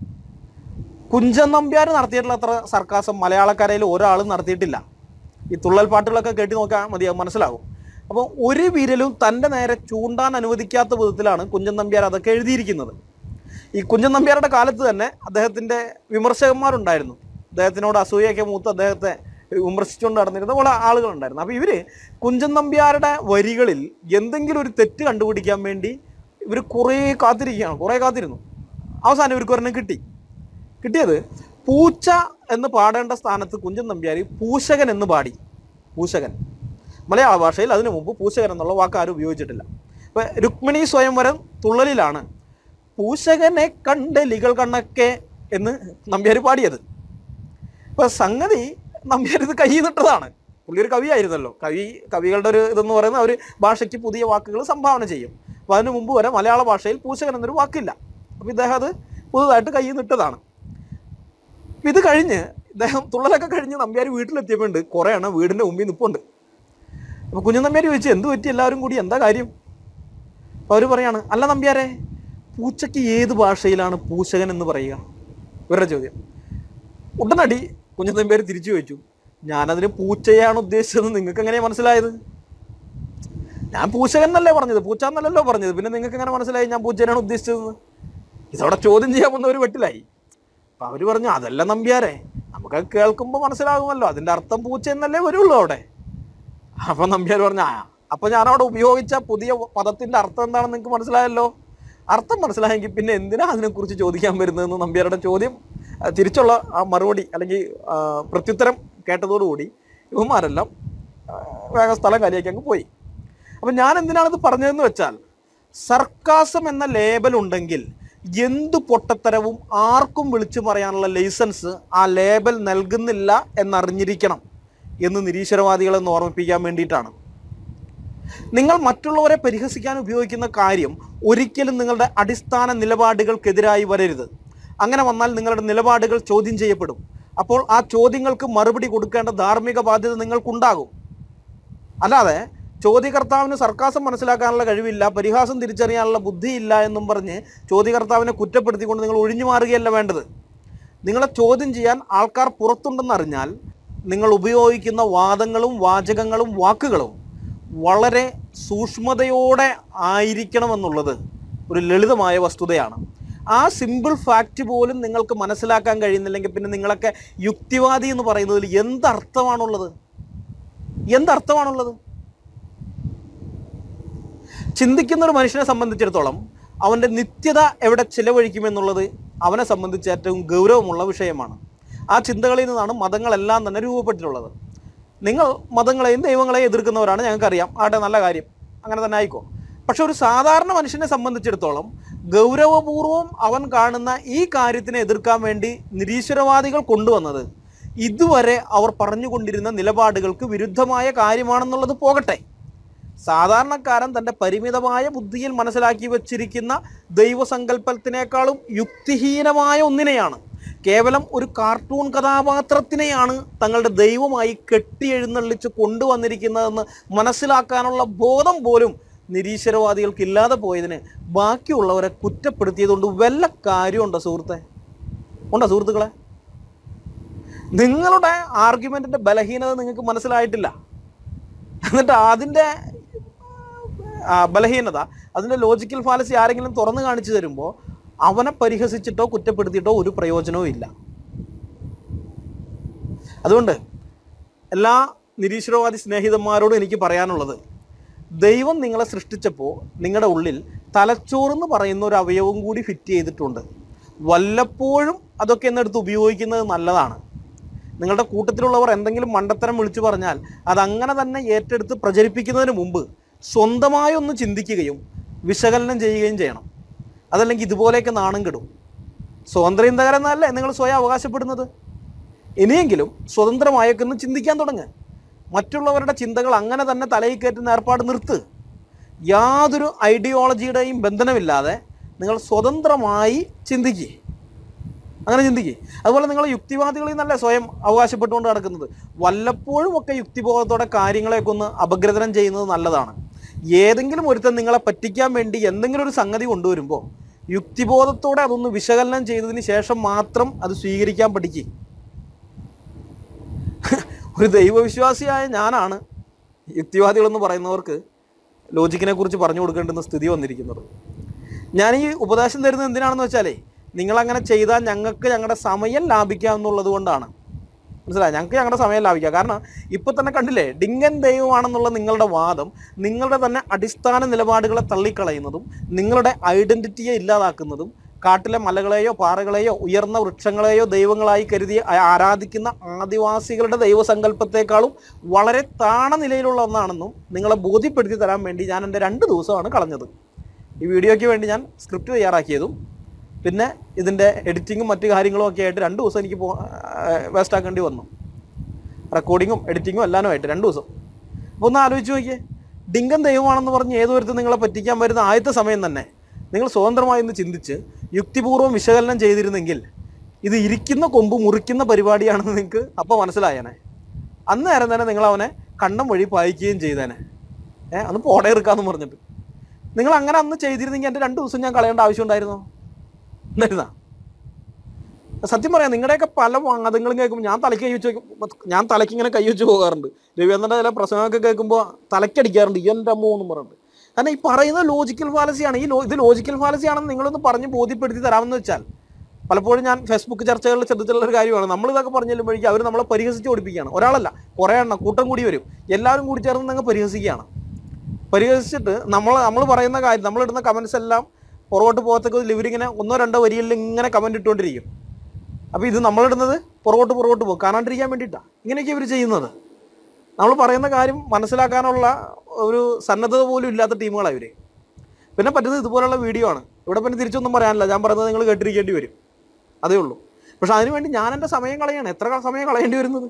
കുഞ്ചൻ നമ്പ്യാർ നടത്തിയിട്ടുള്ള അത്ര സർക്കാസം മലയാളക്കരയിൽ ഒരാളും നടത്തിയിട്ടില്ല ഈ തുള്ളൽ പാട്ടുകളൊക്കെ കേട്ടി നോക്കാൻ മതിയാവും മനസ്സിലാവും അപ്പോൾ ഒരു വിരലും തൻ്റെ നേരെ ചൂണ്ടാൻ അനുവദിക്കാത്ത വിധത്തിലാണ് കുഞ്ചൻ നമ്പ്യാർ അതൊക്കെ എഴുതിയിരിക്കുന്നത് ഈ കുഞ്ചൻ നമ്പ്യാരുടെ കാലത്ത് തന്നെ അദ്ദേഹത്തിൻ്റെ വിമർശകന്മാരുണ്ടായിരുന്നു അദ്ദേഹത്തിനോട് അസൂയൊക്കെ മൂത്ത് അദ്ദേഹത്തെ വിമർശിച്ചുകൊണ്ട് നടന്നിരുന്ന പല ആളുകളുണ്ടായിരുന്നു അപ്പോൾ ഇവർ കുഞ്ചൻ നമ്പ്യാരുടെ വരികളിൽ എന്തെങ്കിലും ഒരു തെറ്റ് കണ്ടുപിടിക്കാൻ വേണ്ടി ഇവർ കുറേ കാത്തിരിക്കുകയാണ് കുറേ കാത്തിരുന്നു അവസാനം ഇവർക്ക് ഒരെണ്ണം കിട്ടി കിട്ടിയത് പൂച്ച എന്ന് പാടേണ്ട സ്ഥാനത്ത് കുഞ്ചൻ നമ്പ്യാർ പൂശകൻ എന്ന് പാടി പൂശകൻ മലയാള ഭാഷയിൽ അതിനു മുമ്പ് പൂശകൻ എന്നുള്ള വാക്ക് ആരും ഉപയോഗിച്ചിട്ടില്ല ഇപ്പം രുക്മിണി സ്വയംവരം തുള്ളലിലാണ് പൂശകനെ കണ്ടലികൾ കണ്ണക്കെ എന്ന് നമ്പ്യാർ പാടിയത് ഇപ്പം സംഗതി നമ്പ്യാർ ഇത് കൈ നിട്ടതാണ് പുള്ളി ഒരു കവിയായിരുന്നല്ലോ കവി കവികളുടെ ഒരു ഇതെന്ന് പറയുന്നത് അവർ ഭാഷയ്ക്ക് പുതിയ വാക്കുകൾ സംഭാവന ചെയ്യും അപ്പോൾ അതിനു മുമ്പ് വരെ മലയാള ഭാഷയിൽ പൂശകൻ എന്നൊരു വാക്കില്ല അപ്പോൾ ഇദ്ദേഹം അത് പുതുതായിട്ട് കയ്യിൽ നിന്ന് ഇട്ടതാണ് അപ്പൊ ഇത് കഴിഞ്ഞ് ഇദ്ദേഹം തുള്ളലൊക്കെ കഴിഞ്ഞ് നമ്പ്യാർ വീട്ടിലെത്തിയപ്പോണ്ട് കുറേ എണ്ണം വീടിൻ്റെ മുമ്പിൽ നിൽപ്പുണ്ട് അപ്പോൾ കുഞ്ഞു നമ്പ്യാർ ചോദിച്ചു എന്ത് പറ്റി എല്ലാവരും കൂടി എന്താ കാര്യം അപ്പോൾ അവർ പറയാണ് അല്ല നമ്പ്യാരെ പൂച്ചയ്ക്ക് ഏത് ഭാഷയിലാണ് പൂശകൻ എന്ന് പറയുക ഇവരുടെ ചോദ്യം ഉടനടി കുഞ്ഞു നമ്പ്യാർ തിരിച്ചു ചോദിച്ചു ഞാനതിന് പൂച്ചയാണ് ഉദ്ദേശിച്ചത് നിങ്ങൾക്ക് എങ്ങനെയാണ് മനസ്സിലായത് ഞാൻ പൂച്ചകൻ എന്നല്ലേ പറഞ്ഞത് പൂച്ച എന്നല്ലല്ലോ പറഞ്ഞത് പിന്നെ നിങ്ങൾക്ക് എങ്ങനെ മനസ്സിലായി ഞാൻ പൂച്ചേനാണ് ഉദ്ദേശിച്ചത് ഇതവിടെ ചോദ്യം ചെയ്യാൻ വന്ന ഒരു വെട്ടിലായി അപ്പൊ അവര് പറഞ്ഞു അതല്ല നമ്പ്യാരെ നമുക്കത് കേൾക്കുമ്പോൾ മനസ്സിലാകുമല്ലോ അതിന്റെ അർത്ഥം പൂച്ച എന്നല്ലേ വരുള്ളൂ അവിടെ അപ്പൊ നമ്പ്യാർ പറഞ്ഞു ആ അപ്പൊ ഞാൻ അവിടെ ഉപയോഗിച്ച പുതിയ പദത്തിന്റെ അർത്ഥം എന്താണെന്ന് നിങ്ങൾക്ക് മനസ്സിലായല്ലോ അർത്ഥം മനസ്സിലായെങ്കിൽ പിന്നെ എന്തിനാ അതിനെക്കുറിച്ച് ചോദിക്കാൻ വരുന്നതെന്ന് നമ്പ്യാരുടെ ചോദ്യം ആ, തിരിച്ചുള്ള ആ മറുപടി അല്ലെങ്കിൽ ആ, പ്രത്യുത്തരം കേട്ടതോടുകൂടി ഇവന്മാരെല്ലാം ആ, വേഗം സ്ഥലം കാലിയാക്കി അങ്ങ് പോയി അപ്പൊ ഞാൻ എന്തിനാണിത് പറഞ്ഞതെന്ന് വെച്ചാൽ സർക്കാസം എന്ന ലേബൽ ഉണ്ടെങ്കിൽ എന്തു പൊട്ടത്തരവും ആർക്കും വിളിച്ചു പറയാനുള്ള ലൈസൻസ് ആ ലേബൽ നൽകുന്നില്ല എന്നറിഞ്ഞിരിക്കണം എന്ന് നിരീശ്വരവാദികളെ ഒന്ന് ഓർമ്മിപ്പിക്കാൻ വേണ്ടിയിട്ടാണ് നിങ്ങൾ മറ്റുള്ളവരെ പരിഹസിക്കാൻ ഉപയോഗിക്കുന്ന കാര്യം ഒരിക്കലും നിങ്ങളുടെ അടിസ്ഥാന നിലപാടുകൾക്കെതിരായി വരരുത് അങ്ങനെ വന്നാൽ നിങ്ങളുടെ നിലപാടുകൾ ചോദ്യം ചെയ്യപ്പെടും അപ്പോൾ ആ ചോദ്യങ്ങൾക്ക് മറുപടി കൊടുക്കേണ്ട ധാർമ്മിക ബാധ്യത നിങ്ങൾക്കുണ്ടാകും അല്ലാതെ ചോദ്യകർത്താവിന് സർക്കാസം മനസ്സിലാക്കാനുള്ള കഴിവില്ല പരിഹാസം തിരിച്ചറിയാനുള്ള ബുദ്ധിയില്ല എന്നും പറഞ്ഞ് ചോദ്യകർത്താവിനെ കുറ്റപ്പെടുത്തിക്കൊണ്ട് നിങ്ങൾ ഒഴിഞ്ഞു മാറുകയല്ല വേണ്ടത് നിങ്ങളെ ചോദ്യം ചെയ്യാൻ ആൾക്കാർ പുറത്തുണ്ടെന്നറിഞ്ഞാൽ നിങ്ങൾ ഉപയോഗിക്കുന്ന വാദങ്ങളും വാചകങ്ങളും വാക്കുകളും വളരെ സൂക്ഷ്മതയോടെ ആയിരിക്കണമെന്നുള്ളത് ഒരു ലളിതമായ വസ്തുതയാണ് ആ സിമ്പിൾ ഫാക്റ്റ് പോലും നിങ്ങൾക്ക് മനസ്സിലാക്കാൻ കഴിയുന്നില്ലെങ്കിൽ പിന്നെ നിങ്ങളൊക്കെ യുക്തിവാദി എന്ന് പറയുന്നതിൽ എന്തർത്ഥമാണുള്ളത് എന്തർത്ഥമാണുള്ളത് ചിന്തിക്കുന്ന ഒരു മനുഷ്യനെ സംബന്ധിച്ചിടത്തോളം അവൻ്റെ നിത്യത എവിടെ ചിലവഴിക്കുമെന്നുള്ളത് അവനെ സംബന്ധിച്ച് ഏറ്റവും ഗൗരവമുള്ള വിഷയമാണ് ആ ചിന്തകളിൽ നിന്നാണ് മതങ്ങളെല്ലാം തന്നെ രൂപപ്പെട്ടിട്ടുള്ളത് നിങ്ങൾ മതങ്ങളെയും ദൈവങ്ങളെയും എതിർക്കുന്നവരാണ് ഞങ്ങൾക്കറിയാം ആട്ടെ നല്ല കാര്യം അങ്ങനെ തന്നെ ആയിക്കോ പക്ഷെ ഒരു സാധാരണ മനുഷ്യനെ സംബന്ധിച്ചിടത്തോളം ഗൗരവപൂർവം അവൻ കാണുന്ന ഈ കാര്യത്തിനെ എതിർക്കാൻ വേണ്ടി നിരീശ്വരവാദികൾ കൊണ്ടുവന്നത് ഇതുവരെ അവർ പറഞ്ഞുകൊണ്ടിരുന്ന നിലപാടുകൾക്ക് വിരുദ്ധമായ കാര്യമാണെന്നുള്ളത് പോകട്ടെ സാധാരണക്കാരൻ തൻ്റെ പരിമിതമായ ബുദ്ധിയിൽ മനസ്സിലാക്കി വച്ചിരിക്കുന്ന ദൈവസങ്കല്പത്തിനേക്കാളും യുക്തിഹീനമായ ഒന്നിനെയാണ് കേവലം ഒരു കാർട്ടൂൺ കഥാപാത്രത്തിനെയാണ് തങ്ങളുടെ ദൈവമായി കെട്ടിയെഴുന്നള്ളിച്ച് കൊണ്ടുവന്നിരിക്കുന്നതെന്ന് മനസ്സിലാക്കാനുള്ള ബോധം പോലും നിരീശ്വരവാദികൾക്ക് ഇല്ലാതെ പോയതിന് ബാക്കിയുള്ളവരെ കുറ്റപ്പെടുത്തിയതുകൊണ്ട് വല്ല കാര്യമുണ്ടോ സുഹൃത്തെ ഉണ്ടോ സുഹൃത്തുക്കളെ നിങ്ങളുടെ ആർഗ്യുമെന്റിന്റെ ബലഹീനത നിങ്ങൾക്ക് മനസ്സിലായിട്ടില്ല എന്നിട്ട് അതിൻ്റെ ആ, ബലഹീനത അതിൻ്റെ ലോജിക്കൽ ഫാലസി ആരെങ്കിലും തുറന്നു കാണിച്ചു തരുമ്പോൾ അവനെ പരിഹസിച്ചിട്ടോ കുറ്റപ്പെടുത്തിയിട്ടോ ഒരു പ്രയോജനവും ഇല്ല അതുകൊണ്ട് എല്ലാ നിരീശ്വരവാദി സ്നേഹിതന്മാരോടും എനിക്ക് പറയാനുള്ളത് ദൈവം നിങ്ങളെ സൃഷ്ടിച്ചപ്പോൾ നിങ്ങളുടെ ഉള്ളിൽ തലച്ചോറെന്ന് പറയുന്ന ഒരു അവയവം കൂടി ഫിറ്റ് ചെയ്തിട്ടുണ്ട് വല്ലപ്പോഴും അതൊക്കെ എന്നെടുത്ത് ഉപയോഗിക്കുന്നത് നല്ലതാണ് നിങ്ങളുടെ കൂട്ടത്തിലുള്ളവർ എന്തെങ്കിലും മണ്ടത്തരം വിളിച്ചു പറഞ്ഞാൽ അതങ്ങനെ തന്നെ ഏറ്റെടുത്ത് പ്രചരിപ്പിക്കുന്നതിന് മുമ്പ് സ്വന്തമായി ഒന്ന് ചിന്തിക്കുകയും വിശകലനം ചെയ്യുകയും ചെയ്യണം അതല്ലെങ്കിൽ ഇതുപോലെയൊക്കെ നാണം കെടും സ്വതന്ത്ര ചിന്തകരെന്നല്ലേ നിങ്ങൾ സ്വയം അവകാശപ്പെടുന്നത് ഇനിയെങ്കിലും സ്വതന്ത്രമായൊക്കെ ഒന്ന് ചിന്തിക്കാൻ തുടങ്ങ് മറ്റുള്ളവരുടെ ചിന്തകൾ അങ്ങനെ തന്നെ തലയിൽ കയറ്റുന്ന ഏർപ്പാട് നിർത്ത് യാതൊരു ഐഡിയോളജിയുടെയും ബന്ധനമില്ലാതെ നിങ്ങൾ സ്വതന്ത്രമായി ചിന്തിക്കുക അങ്ങനെ ചിന്തിക്കുക അതുപോലെ നിങ്ങൾ യുക്തിവാദികളിൽ നിന്നല്ലേ സ്വയം അവകാശപ്പെട്ടുകൊണ്ട് നടക്കുന്നത് വല്ലപ്പോഴും ഒക്കെ യുക്തിബോധത്തോടെ കാര്യങ്ങളെയൊക്കെ ഒന്ന് അപഗ്രഥനം ചെയ്യുന്നത് നല്ലതാണ് ഏതെങ്കിലും ഒരുത്തൻ നിങ്ങളെ പറ്റിക്കാൻ വേണ്ടി എന്തെങ്കിലും ഒരു സംഗതി കൊണ്ടുവരുമ്പോൾ യുക്തിബോധത്തോടെ അതൊന്ന് വിശകലനം ചെയ്തതിന് ശേഷം മാത്രം അത് സ്വീകരിക്കാൻ പഠിക്കുക ഒരു ദൈവവിശ്വാസിയായ ഞാനാണ് യുക്തിവാദികളെന്ന് പറയുന്നവർക്ക് ലോജിക്കിനെ കുറിച്ച് പറഞ്ഞു കൊടുക്കേണ്ടുന്ന സ്ഥിതി വന്നിരിക്കുന്നത് ഞാൻ ഈ ഉപദേശം തരുന്നത് എന്തിനാണെന്ന് വെച്ചാലേ നിങ്ങളങ്ങനെ ചെയ്താൽ ഞങ്ങൾക്ക് ഞങ്ങളുടെ സമയം ലാഭിക്കാം എന്നുള്ളത് കൊണ്ടാണ് മനസ്സിലായി ഞങ്ങൾക്ക് ഞങ്ങളുടെ സമയം ലാഭിക്കാം കാരണം ഇപ്പൊ തന്നെ കണ്ടില്ലേ ഡിങ്കൻ ദൈവമാണെന്നുള്ള നിങ്ങളുടെ വാദം നിങ്ങളുടെ തന്നെ അടിസ്ഥാന നിലപാടുകളെ തള്ളിക്കളയുന്നതും നിങ്ങളുടെ ഐഡന്റിറ്റിയെ ഇല്ലാതാക്കുന്നതും കാട്ടിലെ മലകളെയോ പാറകളെയോ ഉയർന്ന വൃക്ഷങ്ങളെയോ ദൈവങ്ങളായി കരുതി ആ- ആരാധിക്കുന്ന ആദിവാസികളുടെ ദൈവസങ്കല്പത്തെക്കാളും വളരെ താണ നിലയിലുള്ള ഒന്നാണെന്നും നിങ്ങളെ ബോധ്യപ്പെടുത്തി തരാൻ വേണ്ടി ഞാൻ എൻ്റെ രണ്ട് ദിവസമാണ് കളഞ്ഞത് ഈ വീഡിയോയ്ക്ക് വേണ്ടി ഞാൻ സ്ക്രിപ്റ്റ് തയ്യാറാക്കിയതും പിന്നെ ഇതിൻ്റെ എഡിറ്റിങ്ങും മറ്റു കാര്യങ്ങളും ഒക്കെ ആയിട്ട് രണ്ട് ദിവസം എനിക്ക് പോ വേസ്റ്റ് ആക്കേണ്ടി വന്നു റെക്കോർഡിങ്ങും എഡിറ്റിങ്ങും എല്ലാനുമായിട്ട് രണ്ട് ദിവസം അപ്പോൾ ഒന്ന് ആലോചിച്ച് നോക്കിയേ ഡിങ്കൻ ദൈവമാണെന്ന് പറഞ്ഞ് ഏതൊരുത്തും നിങ്ങളെ പറ്റിക്കാൻ വരുന്ന ആദ്യത്തെ സമയം തന്നെ നിങ്ങൾ സ്വതന്ത്രമായി ഒന്ന് ചിന്തിച്ച് യുക്തിപൂർവ്വം വിശകലനം ചെയ്തിരുന്നെങ്കിൽ ഇത് ഇരിക്കുന്ന കൊമ്പ് മുറിക്കുന്ന പരിപാടിയാണെന്ന് നിങ്ങൾക്ക് അപ്പോൾ മനസ്സിലായേനെ അന്നേരം തന്നെ നിങ്ങൾ അവനെ കണ്ണം വഴി പായിക്കുകയും ചെയ്തേനെ ഏ അന്ന് പോടെ എടുക്കാന്ന് പറഞ്ഞിട്ട് നിങ്ങൾ അങ്ങനെ അന്ന് ചെയ്തിരുന്നെങ്കിൽ എൻ്റെ രണ്ട് ദിവസം ഞാൻ കളയേണ്ട ആവശ്യം ഉണ്ടായിരുന്നോ ഉണ്ടായിരുന്നാ സത്യം പറയാം നിങ്ങളുടെയൊക്കെ പല വാദങ്ങളും കേൾക്കുമ്പോൾ ഞാൻ തലയ്ക്ക് കൈ വെച്ച് വെക്കും- ഞാൻ തലയ്ക്ക് ഇങ്ങനെ കൈ വെച്ച് പോകാറുണ്ട് രവിചന്ദ്രൻ്റെ ചില പ്രസംഗമൊക്കെ കേൾക്കുമ്പോൾ തലയ്ക്കടിക്കാറുണ്ട് ഈ എൻ്റെ അമ്മ എന്നും പറഞ്ഞിട്ട് കാരണം ഈ പറയുന്ന ലോജിക്കൽ ഫാലസിയാണ് ഈ ലോ ഇത് ലോജിക്കൽ ഫാലസി ആണെന്ന് നിങ്ങളൊന്ന് പറഞ്ഞ് ബോധ്യപ്പെടുത്തി തരാമെന്ന് വെച്ചാൽ പലപ്പോഴും ഞാൻ ഫേസ്ബുക്ക് ചർച്ചകളിൽ ശ്രദ്ധിച്ചുള്ള ഒരു കാര്യമാണ് നമ്മൾ ഇതൊക്കെ പറഞ്ഞു ചെല്ലുമ്പോഴേക്കും അവർ നമ്മളെ പരിഹസിച്ച് ഓടിപ്പിക്കുകയാണ് ഒരാളല്ല കുറേ എണ്ണം കൂട്ടം കൂടി വരും എല്ലാവരും കൂടി ചേർന്ന് നിങ്ങൾ പരിഹസിക്കുകയാണ് പരിഹസിച്ചിട്ട് നമ്മൾ നമ്മൾ പറയുന്ന കാര്യം നമ്മളിടുന്ന കമൻസ് എല്ലാം പുറകോട്ട് പോകത്തൊക്കെ ഇവരിങ്ങനെ ഒന്നോ രണ്ടോ വരികളിൽ ഇങ്ങനെ കമൻറ്റ് ഇട്ടുകൊണ്ടിരിക്കും അപ്പോൾ ഇത് നമ്മളിടുന്നത് പുറകോട്ട് പുറകോട്ട് പോകും കാണാണ്ടിരിക്കാൻ വേണ്ടിയിട്ടാണ് ഇങ്ങനെയൊക്കെ ഇവർ ചെയ്യുന്നത് നമ്മൾ പറയുന്ന കാര്യം മനസ്സിലാക്കാനുള്ള ഒരു സന്നദ്ധത പോലും ഇല്ലാത്ത ടീമുകളാണ് ഇവർ പിന്നെ പറ്റുന്നത് ഇതുപോലുള്ള വീഡിയോ ആണ് ഇവിടെ പിന്നെ തിരിച്ചൊന്നും പറയാനില്ല ഞാൻ പറയുന്നത് നിങ്ങൾ കേട്ടിരിക്കേണ്ടി വരും അതേ ഉള്ളൂ പക്ഷെ അതിനുവേണ്ടി ഞാൻ എൻ്റെ സമയം കളയാണ് എത്ര ക- സമയം കളയേണ്ടി വരുന്നത്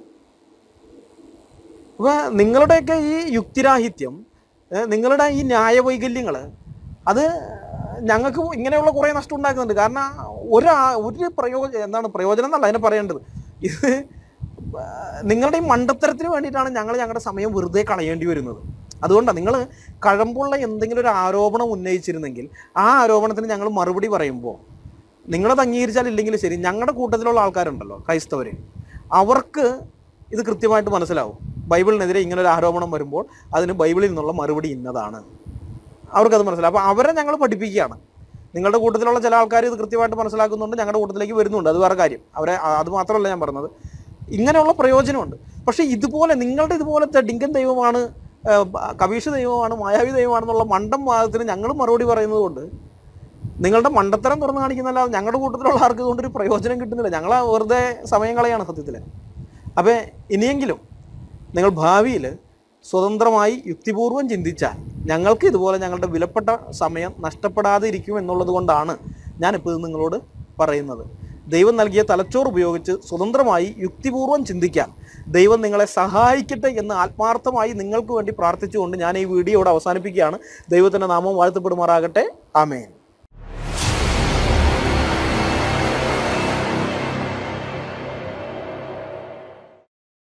അപ്പോൾ നിങ്ങളുടെയൊക്കെ ഈ യുക്തിരാഹിത്യം ഏ, നിങ്ങളുടെ ഈ ന്യായവൈകല്യങ്ങൾ അത് ഞങ്ങൾക്ക് ഇങ്ങനെയുള്ള കുറേ നഷ്ടം ഉണ്ടാക്കുന്നുണ്ട് കാരണം ഒരാ ഒരു പ്രയോജനം എന്താണ് പ്രയോജനം എന്നല്ല അതിനെ പറയേണ്ടത് ഇത് ആ, നിങ്ങളുടെ ഈ മണ്ടത്തരത്തിന് വേണ്ടിയിട്ടാണ് ഞങ്ങൾ ഞങ്ങളുടെ സമയം വെറുതെ കളയേണ്ടി വരുന്നത് അതുകൊണ്ടാണ് നിങ്ങൾ കഴമ്പുള്ള എന്തെങ്കിലും ഒരു ആരോപണം ഉന്നയിച്ചിരുന്നെങ്കിൽ ആ ആരോപണത്തിന് ഞങ്ങൾ മറുപടി പറയുമ്പോൾ നിങ്ങളത് അംഗീകരിച്ചാൽ ഇല്ലെങ്കിലും ശരി ഞങ്ങളുടെ കൂട്ടത്തിലുള്ള ആൾക്കാരുണ്ടല്ലോ ക്രൈസ്തവർ അവർക്ക് ഇത് കൃത്യമായിട്ട് മനസ്സിലാവും ബൈബിളിനെതിരെ ഇങ്ങനെ ഒരു ആരോപണം വരുമ്പോൾ അതിന് ബൈബിളിൽ നിന്നുള്ള മറുപടി ഇന്നതാണ് അവർക്കത് മനസ്സിലാവും അപ്പോൾ അവരെ ഞങ്ങൾ പഠിപ്പിക്കുകയാണ് നിങ്ങളുടെ കൂട്ടത്തിലുള്ള ചില ആൾക്കാർ ഇത് കൃത്യമായിട്ട് മനസ്സിലാക്കുന്നുണ്ട് ഞങ്ങളുടെ കൂട്ടത്തിലേക്ക് വരുന്നുണ്ട് അത് വേറെ കാര്യം അവരെ ആ- അത് മാത്രമല്ല ഞാൻ പറഞ്ഞത് ഇങ്ങനെയുള്ള പ്രയോജനമുണ്ട് പക്ഷേ ഇതുപോലെ നിങ്ങളുടെ ഇതുപോലത്തെ ഡിങ്കൻ ദൈവമാണ് ആ, കബീഷ് ദൈവമാണ് മായാവി ദൈവമാണെന്നുള്ള മണ്ടം വാദത്തിന് ഞങ്ങൾ മറുപടി പറയുന്നത് കൊണ്ട് നിങ്ങളുടെ മണ്ടത്തരം തുറന്നു കാണിക്കുന്നല്ലാതെ ഞങ്ങളുടെ കൂട്ടത്തിലുള്ള ആർക്ക് ഇതുകൊണ്ടൊരു പ്രയോജനം കിട്ടുന്നില്ല ഞങ്ങൾ വെറുതെ സമയം കളയാണ് സത്യത്തിൽ അപ്പോൾ ഇനിയെങ്കിലും നിങ്ങൾ ഭാവിയിൽ സ്വതന്ത്രമായി യുക്തിപൂർവ്വം ചിന്തിച്ചാൽ ഞങ്ങൾക്ക് ഇതുപോലെ ഞങ്ങളുടെ വിലപ്പെട്ട സമയം നഷ്ടപ്പെടാതെ ഇരിക്കും എന്നുള്ളത് കൊണ്ടാണ് ഞാനിപ്പോൾ ഇത് നിങ്ങളോട് പറയുന്നത് ദൈവം നൽകിയ തലച്ചോറ് ഉപയോഗിച്ച് സ്വതന്ത്രമായി യുക്തിപൂർവ്വം ചിന്തിക്കാൻ ദൈവം നിങ്ങളെ സഹായിക്കട്ടെ എന്ന് ആത്മാർത്ഥമായി നിങ്ങൾക്ക് വേണ്ടി പ്രാർത്ഥിച്ചുകൊണ്ട് ഞാൻ ഈ വീഡിയോ ഇവിടെ അവസാനിപ്പിക്കുകയാണ് ദൈവത്തിൻ്റെ നാമം വാഴ്ത്തപ്പെടുമാറാകട്ടെ ആമേൻ